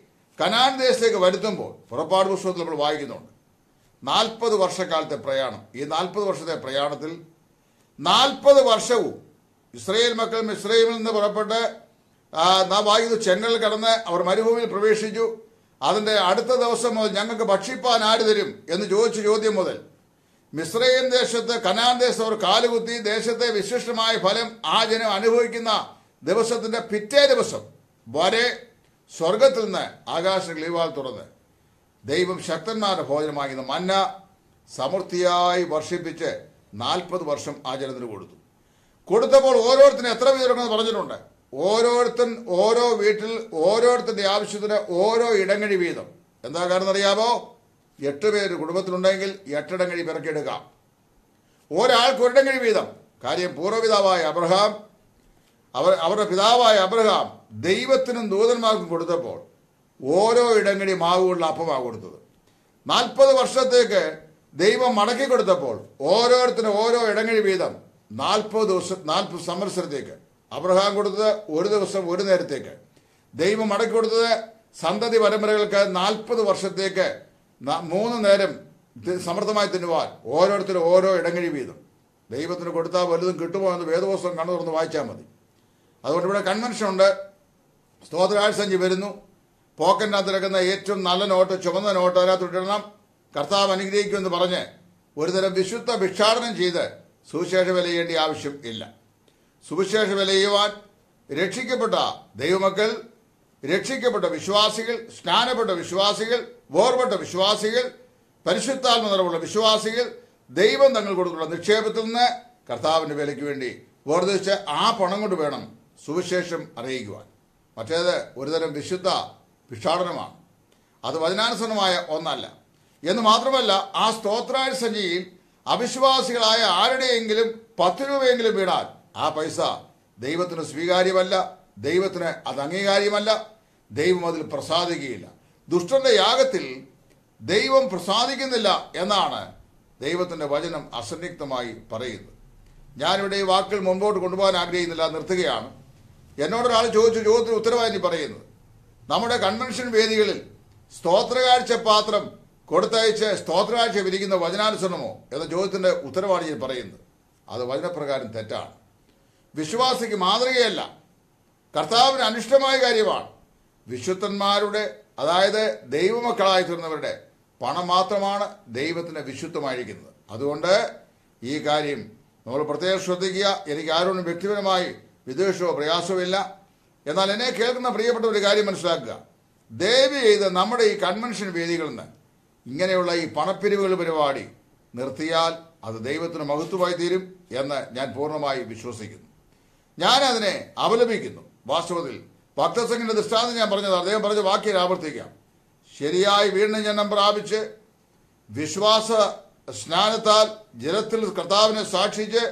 Speaker 1: കനാൻ ദേശത്തേക്ക് വരുത്തുമ്പോൾ പുറപ്പാട് പുസ്തകത്തിൽ നമ്മൾ വായിക്കുന്നുണ്ട് നാൽപ്പത് വർഷക്കാലത്തെ പ്രയാണം ഈ നാൽപ്പത് വർഷത്തെ പ്രയാണത്തിൽ നാൽപ്പത് വർഷവും ഇസ്രയേൽ മക്കൾ മിസ്രൈമിൽ നിന്ന് പുറപ്പെട്ട് ആ, നാം വായിക്കുന്നത് ചെങ്കൽ കടന്ന് അവർ മരുഭൂമിയിൽ പ്രവേശിച്ചു അതിന്റെ അടുത്ത ദിവസം മുതൽ ഞങ്ങൾക്ക് ഭക്ഷിപ്പാൻ ആര് തരും എന്ന് ചോദിച്ച ചോദ്യം മുതൽ മിസ്രൈം ദേശത്ത് കനാൻ ദേശത്ത് അവർ കാലുകുത്തി ദേശത്തെ വിശിഷ്ടമായ ഫലം ആ ജനം അനുഭവിക്കുന്ന ദിവസത്തിന്റെ പിറ്റേ ദിവസം വരെ സ്വർഗത്തിൽ നിന്ന് ആകാശ ഗ്ലീവാൽ തുറന്ന് ദൈവം ശക്തന്മാരുടെ ഭോജനമാകുന്ന മന്ന സമൃദ്ധിയായി വർഷിപ്പിച്ച് നാൽപ്പത് വർഷം ആ ജനത്തിന് കൊടുത്തു കൊടുത്തപ്പോൾ ഓരോരുത്തരും എത്ര വീതമെന്ന് പറഞ്ഞിട്ടുണ്ട് ഓരോരുത്തൻ ഓരോ വീട്ടിൽ ഓരോരുത്തരുടെ ആവശ്യത്തിന് ഓരോ ഇടങ്ങഴി വീതം എന്താ കാരണം അറിയാമോ എട്ട് പേര് കുടുംബത്തിലുണ്ടെങ്കിൽ എട്ടിടങ്ങഴി പിറക്കിയെടുക്കാം ഒരാൾക്ക് ഒരിടങ്ങഴി വീതം കാര്യം പൂർവ്വപിതാവായ അബ്രഹാം അവർ അവരുടെ പിതാവായ അബ്രഹാം ദൈവത്തിനും ദൂതന്മാർക്കും കൊടുത്തപ്പോൾ ഓരോ ഇടങ്ങഴി മാവുകളുടെ അപ്പമാണ് കൊടുത്തത് നാൽപ്പത് വർഷത്തേക്ക് ദൈവം മടക്കി കൊടുത്തപ്പോൾ ഓരോരുത്തരും ഓരോ ഇടങ്ങഴി വീതം നാൽപ്പത് ദിവസം നാൽപ്പത് സംവത്സരത്തേക്ക് അബ്രഹാം കൊടുത്തത് ഒരു ദിവസം ഒരു നേരത്തേക്ക് ദൈവം മടക്കി കൊടുത്തത് സന്തതി പരമ്പരകൾക്ക് നാൽപ്പത് വർഷത്തേക്ക് ന- മൂന്ന് നേരം തി- സമൃദ്ധമായി തിന്നുവാൻ ഓരോരുത്തരും ഓരോ ഇടങ്ങഴി വീതം ദൈവത്തിന് കൊടുത്താൽ വലുതും കിട്ടുമോ എന്ന് വേദപുസ്തകം കണ്ണു തുറന്ന് വായിച്ചാൽ മതി അതുകൊണ്ട് ഇവിടെ കൺവെൻഷൻ ഉണ്ട് സ്തോത്രാഴ്സഞ്ചി വരുന്നു പോക്കറ്റിനകത്ത് കിടക്കുന്ന ഏറ്റവും നല്ല നോട്ട് ചുമന്ന നോട്ട് അതിനകത്ത് ഇടണം കർത്താവ് അനുഗ്രഹിക്കുമെന്ന് പറഞ്ഞ് ഒരുതരം വിശുദ്ധ ഭിക്ഷാടനം ചെയ്ത് സുവിശേഷ വില ചെയ്യേണ്ട ആവശ്യം ഇല്ല സുവിശേഷ വില ചെയ്യുവാൻ രക്ഷിക്കപ്പെട്ട ദൈവമക്കൾ രക്ഷിക്കപ്പെട്ട വിശ്വാസികൾ സ്നാനപ്പെട്ട വിശ്വാസികൾ വേർപെട്ട വിശ്വാസികൾ പരിശുദ്ധാത്മ നിറവുള്ള വിശ്വാസികൾ ദൈവം തങ്ങൾ കൊടുക്കുന്ന നിക്ഷേപത്തിൽ നിന്ന് കർത്താവിന്റെ വിലയ്ക്ക് വേണ്ടി വേർതിരിച്ച് ആ പണം കൊണ്ട് വേണം സുവിശേഷം അറിയിക്കുവാൻ മറ്റേത് ഒരുതരം വിശുദ്ധ ഭിക്ഷാടനമാണ് അത് വചനാനുസരണമായ ഒന്നല്ല എന്ന് മാത്രമല്ല ആ സ്തോത്രായ സഞ്ചിയിൽ അവിശ്വാസികളായ ആരുടെയെങ്കിലും പത്ത് രൂപയെങ്കിലും വീണാൽ ആ പൈസ ദൈവത്തിന് സ്വീകാര്യമല്ല ദൈവത്തിന് അത് അംഗീകാര്യമല്ല ദൈവം അതിൽ പ്രസാദിക്കുകയില്ല ദുഷ്ടന്റെ യാഗത്തിൽ ദൈവം പ്രസാദിക്കുന്നില്ല എന്നാണ് ദൈവത്തിന്റെ വചനം അസന്നിഗ്ധമായി പറയുന്നത് ഞാനിവിടെ ഈ വാക്കുകൾ മുമ്പോട്ട് കൊണ്ടുപോകാൻ ആഗ്രഹിക്കുന്നില്ല നിർത്തുകയാണ് എന്നോടൊരാൾ ചോദിച്ച ചോദ്യത്തിന് ഉത്തരവായി പറയുന്നത് നമ്മുടെ കൺവെൻഷൻ വേദികളിൽ സ്തോത്രകാഴ്ച പാത്രം കൊടുത്തയച്ച് സ്തോത്രകാഴ്ച വിരിക്കുന്ന വചനാനുസരണമോ എന്ന ചോദ്യത്തിന്റെ ഉത്തരവാണ് ഞാൻ പറയുന്നത് അത് വചനപ്രകാരം തെറ്റാണ് വിശ്വാസിക്ക് മാതൃകയല്ല കർത്താവിന് അനിഷ്ടമായ കാര്യമാണ് വിശുദ്ധന്മാരുടെ അതായത് ദൈവമക്കളായി തീർന്നവരുടെ പണം മാത്രമാണ് ദൈവത്തിന് വിശുദ്ധമായിരിക്കുന്നത് അതുകൊണ്ട് ഈ കാര്യം നമ്മൾ പ്രത്യേകം ശ്രദ്ധിക്കുക എനിക്ക് ആരോടും വ്യക്തിപരമായി വിദ്വേഷമോ പ്രയാസമോ ഇല്ല എന്നാൽ എന്നെ കേൾക്കുന്ന പ്രിയപ്പെട്ട ഒരു കാര്യം മനസ്സിലാക്കുക ദയവ് ചെയ്ത് നമ്മുടെ ഈ കൺവെൻഷൻ വേദികളിൽ നിന്ന് ഇങ്ങനെയുള്ള ഈ പണപ്പിരിവുകൾ പരിപാടി നിർത്തിയാൽ അത് ദൈവത്തിന് മഹത്വമായി തീരും എന്ന് ഞാൻ പൂർണ്ണമായി വിശ്വസിക്കുന്നു ഞാൻ അതിനെ അപലപിക്കുന്നു വാസ്തവത്തിൽ ഭക്തസംഘിന്റെ ദൃഷ്ടാന്തം ഞാൻ പറഞ്ഞത് അദ്ദേഹം പറഞ്ഞ വാക്യം ആവർത്തിക്കാം ശരിയായി വീണ്ടും ജന്മം പ്രാപിച്ച് വിശ്വാസ സ്നാനത്താൽ ജലത്തിൽ കർത്താവിനെ സാക്ഷിച്ച്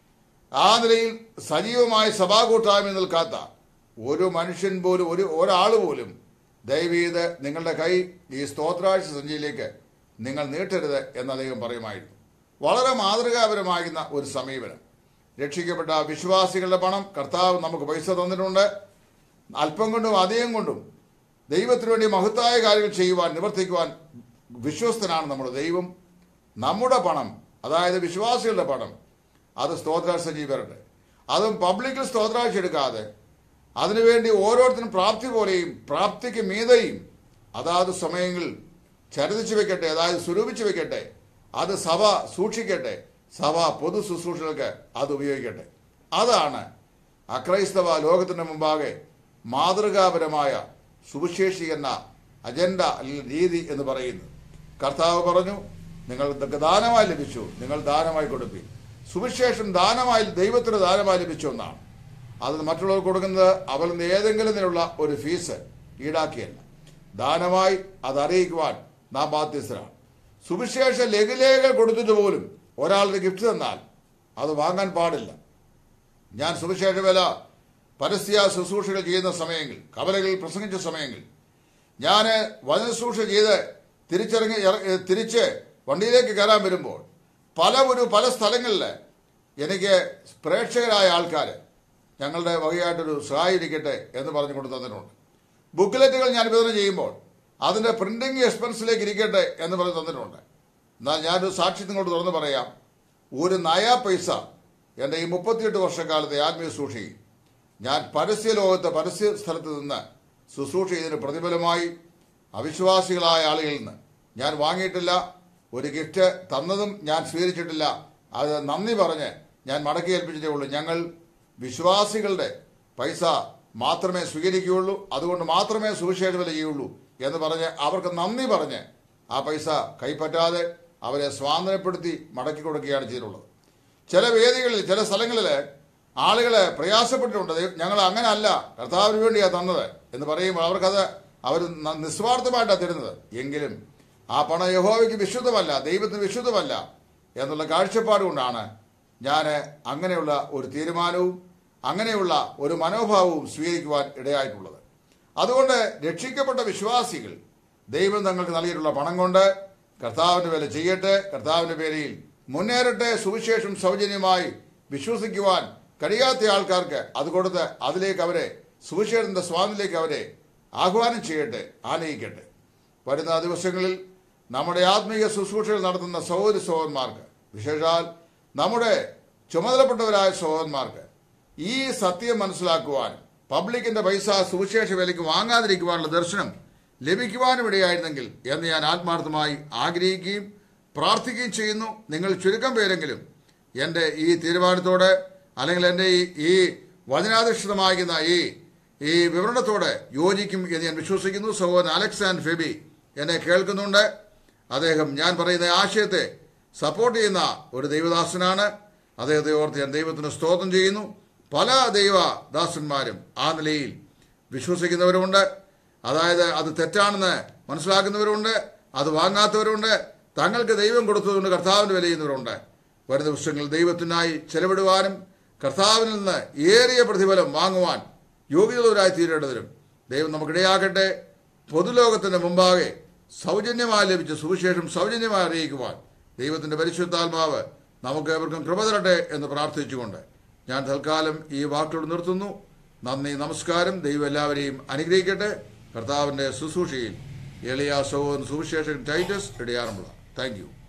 Speaker 1: ആ നിലയിൽ സജീവമായ സഭാകൂട്ടായ്മ നിൽക്കാത്ത ഒരു മനുഷ്യൻ പോലും ഒരു ഒരാൾ പോലും ദയവീത് നിങ്ങളുടെ കൈ ഈ സ്തോത്രാഴ്ച സഞ്ചിയിലേക്ക് നിങ്ങൾ നീട്ടരുത് എന്ന് അദ്ദേഹം പറയുമായിരുന്നു വളരെ മാതൃകാപരമാകുന്ന ഒരു സമീപനം രക്ഷിക്കപ്പെട്ട വിശ്വാസികളുടെ പണം കർത്താവ് നമുക്ക് പൈസ തന്നിട്ടുണ്ട് അല്പം കൊണ്ടും അധികം കൊണ്ടും ദൈവത്തിനു വേണ്ടി മഹത്തായ കാര്യങ്ങൾ ചെയ്യുവാൻ നിവർത്തിക്കുവാൻ വിശ്വസ്തനാണ് നമ്മുടെ ദൈവം നമ്മുടെ പണം അതായത് വിശ്വാസികളുടെ പണം അത് സ്തോത്രാഴ്ച വരട്ടെ അതും പബ്ലിക്കിൽ സ്തോത്രാഴ്ച എടുക്കാതെ അതിനുവേണ്ടി ഓരോരുത്തരും പ്രാപ്തി പോലെയും പ്രാപ്തിക്ക് മീതയും അതാത് സമയങ്ങളിൽ ചരിതിച്ചു വെക്കട്ടെ അതായത് സ്വരൂപിച്ചു വെക്കട്ടെ അത് സഭ സൂക്ഷിക്കട്ടെ സഭ പൊതു ശുശ്രൂഷകൾക്ക് അത് ഉപയോഗിക്കട്ടെ അതാണ് അക്രൈസ്തവ ലോകത്തിന് മുമ്പാകെ മാതൃകാപരമായ സുവിശേഷീകരണ അജണ്ട അല്ലെങ്കിൽ രീതി എന്ന് പറയുന്നത് കർത്താവ് പറഞ്ഞു നിങ്ങൾ ദാനമായി ലഭിച്ചു നിങ്ങൾ ദാനമായി കൊടുപ്പി സുവിശേഷം ദാനമായി ദൈവത്തിന് ദാനമായി ലഭിച്ചു എന്നാണ് അത് മറ്റുള്ളവർക്ക് കൊടുക്കുന്നത് അവരിൽ നിന്ന് ഏതെങ്കിലും നിന്നുള്ള ഒരു ഫീസ് ഈടാക്കിയല്ല ദാനമായി അത് അറിയിക്കുവാൻ നാം ബാധ്യസ്ഥരാണ് സുവിശേഷ ലഘുലേഖകൾ കൊടുത്തിട്ട് പോലും ഒരാളുടെ ഗിഫ്റ്റ് തന്നാൽ അത് വാങ്ങാൻ പാടില്ല ഞാൻ സുവിശേഷ വില പരസ്യ ശുശ്രൂഷകൾ ചെയ്യുന്ന സമയങ്ങളിൽ കവലകളിൽ പ്രസംഗിച്ച സമയങ്ങളിൽ ഞാൻ വചനശുശ്രൂഷ ചെയ്ത് തിരിച്ചിറങ്ങി ഇറ- തിരിച്ച് വണ്ടിയിലേക്ക് കയറാൻ വരുമ്പോൾ പല ഒരു പല സ്ഥലങ്ങളിൽ എനിക്ക് പ്രേക്ഷകരായ ആൾക്കാർ ഞങ്ങളുടെ വകയായിട്ടൊരു സഹായം ഇരിക്കട്ടെ എന്ന് പറഞ്ഞു കൊണ്ട് തന്നിട്ടുണ്ട് ബുക്ക്ലെറ്റുകൾ ഞാൻ വിതരണം ചെയ്യുമ്പോൾ അതിന്റെ പ്രിന്റിംഗ് എക്സ്പെൻസിലേക്ക് ഇരിക്കട്ടെ എന്ന് പറഞ്ഞ് തന്നിട്ടുണ്ട് എന്നാൽ ഞാനൊരു സാക്ഷി നിങ്ങളോട് തുറന്നു പറയാം ഒരു നയാ പൈസ എൻ്റെ ഈ മുപ്പത്തിയെട്ട് വർഷക്കാലത്തെ ആത്മീയ സൂക്ഷിയിൽ ഞാൻ പരസ്യ ലോകത്ത് പരസ്യ സ്ഥലത്ത് നിന്ന് ശുശ്രൂഷ ചെയ്തതിന് പ്രതിഫലമായി അവിശ്വാസികളായ ആളുകളിൽ നിന്ന് ഞാൻ വാങ്ങിയിട്ടില്ല ഒരു ഗിഫ്റ്റ് തന്നതും ഞാൻ സ്വീകരിച്ചിട്ടില്ല അത് നന്ദി പറഞ്ഞ് ഞാൻ മടക്കി ഏൽപ്പിച്ചിട്ടേ ഉള്ളൂ ഞങ്ങൾ വിശ്വാസികളുടെ പൈസ മാത്രമേ സ്വീകരിക്കുകയുള്ളൂ അതുകൊണ്ട് മാത്രമേ സുവിശേഷ വില ചെയ്യുള്ളൂ എന്ന് പറഞ്ഞ് അവർക്ക് നന്ദി പറഞ്ഞ് ആ പൈസ കൈപ്പറ്റാതെ അവരെ സ്വാതന്ത്ര്യപ്പെടുത്തി മടക്കി കൊടുക്കുകയാണ് ചെയ്തിട്ടുള്ളത് ചില വേദികളിൽ ചില സ്ഥലങ്ങളിൽ ആളുകളെ പ്രയാസപ്പെട്ടിട്ടുണ്ട് "ദൈവം, ഞങ്ങൾ അങ്ങനെ അല്ല കർത്താവിന് വേണ്ടിയാണ് തന്നത് എന്ന് പറയുമ്പോൾ അവർക്കത് അവർ ന- നിസ്വാർത്ഥമായിട്ടാണ് തരുന്നത് എങ്കിലും ആ പണം യഹോവയ്ക്ക് വിശുദ്ധമല്ല ദൈവത്തിന് വിശുദ്ധമല്ല എന്നുള്ള കാഴ്ചപ്പാട് കൊണ്ടാണ് ഞാൻ അങ്ങനെയുള്ള ഒരു തീരുമാനവും അങ്ങനെയുള്ള ഒരു മനോഭാവവും സ്വീകരിക്കുവാൻ ഇടയായിട്ടുള്ളത് അതുകൊണ്ട് രക്ഷിക്കപ്പെട്ട വിശ്വാസികൾ ദൈവം തങ്ങൾക്ക് നൽകിയിട്ടുള്ള പണം കൊണ്ട് കർത്താവിന്റെ വില ചെയ്യട്ടെ കർത്താവിന്റെ പേരിൽ മുന്നേറട്ടെ സുവിശേഷം സൗജന്യമായി വിശ്വസിക്കുവാൻ കഴിയാത്ത ആൾക്കാർക്ക് അത് കൊടുത്ത് അതിലേക്ക് അവരെ സുവിശേഷത്തിന്റെ സ്വാതന്ത്ര്യത്തിലേക്ക് അവരെ ആഹ്വാനം ചെയ്യട്ടെ ആനയിക്കട്ടെ വരുന്ന ദിവസങ്ങളിൽ നമ്മുടെ ആത്മീയ ശുശ്രൂഷകൾ നടത്തുന്ന സഹോദരി സഹോദരന്മാർക്ക് വിശേഷാൽ നമ്മുടെ ചുമതലപ്പെട്ടവരായ സഹോദരന്മാർക്ക് ഈ സത്യം മനസ്സിലാക്കുവാനും പബ്ലിക്കിന്റെ പൈസ സുവിശേഷ വിലയ്ക്ക് വാങ്ങാതിരിക്കുവാനുള്ള ദർശനം ലഭിക്കുവാനും ഇടയായിരുന്നെങ്കിൽ എന്ന് ഞാൻ ആത്മാർത്ഥമായി ആഗ്രഹിക്കുകയും പ്രാർത്ഥിക്കുകയും ചെയ്യുന്നു നിങ്ങൾ ചുരുക്കം പേരെങ്കിലും എൻ്റെ ഈ തീരുമാനത്തോട് അല്ലെങ്കിൽ എൻ്റെ ഈ ഈ വചനാധിഷ്ഠിതമാകുന്ന ഈ ഈ വിവരണത്തോട് യോജിക്കും എന്ന് ഞാൻ വിശ്വസിക്കുന്നു സഹോദരൻ അലക്സ് ആൻഡ് ഫെബി എന്നെ കേൾക്കുന്നുണ്ട് അദ്ദേഹം ഞാൻ പറയുന്ന ആശയത്തെ സപ്പോർട്ട് ചെയ്യുന്ന ഒരു ദൈവദാസനാണ് അദ്ദേഹത്തെ ഓർത്ത് ഞാൻ ദൈവത്തിന് സ്തോത്രം ചെയ്യുന്നു പല ദൈവദാസന്മാരും ആ നിലയിൽ വിശ്വസിക്കുന്നവരുമുണ്ട് അതായത് അത് തെറ്റാണെന്ന് മനസ്സിലാക്കുന്നവരുണ്ട് അത് വാങ്ങാത്തവരുണ്ട് തങ്ങൾക്ക് ദൈവം കൊടുത്തതുകൊണ്ട് കർത്താവിന് വിലയുന്നവരുണ്ട് വരും ദിവസങ്ങളിൽ ദൈവത്തിനായി ചെലവിടുവാനും കർത്താവിൽ നിന്ന് ഏറിയ പ്രതിഫലം വാങ്ങുവാൻ യോഗ്യതരായി തീരേണ്ടതിനും ദൈവം നമുക്കിടയാകട്ടെ പൊതുലോകത്തിന്റെ മുമ്പാകെ സൗജന്യമായി ലഭിച്ച സുവിശേഷം സൗജന്യമായി അറിയിക്കുവാൻ ദൈവത്തിന്റെ പരിശുദ്ധാത്മാവ് നമുക്ക് ഏവർക്കും കൃപ തരട്ടെ എന്ന് പ്രാർത്ഥിച്ചുകൊണ്ട് ഞാൻ തൽക്കാലം ഈ വാക്കുകൾ നിർത്തുന്നു നന്ദി നമസ്കാരം ദൈവം എല്ലാവരെയും അനുഗ്രഹിക്കട്ടെ കർത്താവിന്റെ ശുശ്രൂഷയിൽ എളിയ സഹോദരൻ സുവിശേഷൻ ടൈറ്റസ് ഇടയാറുമുള്ള താങ്ക് യു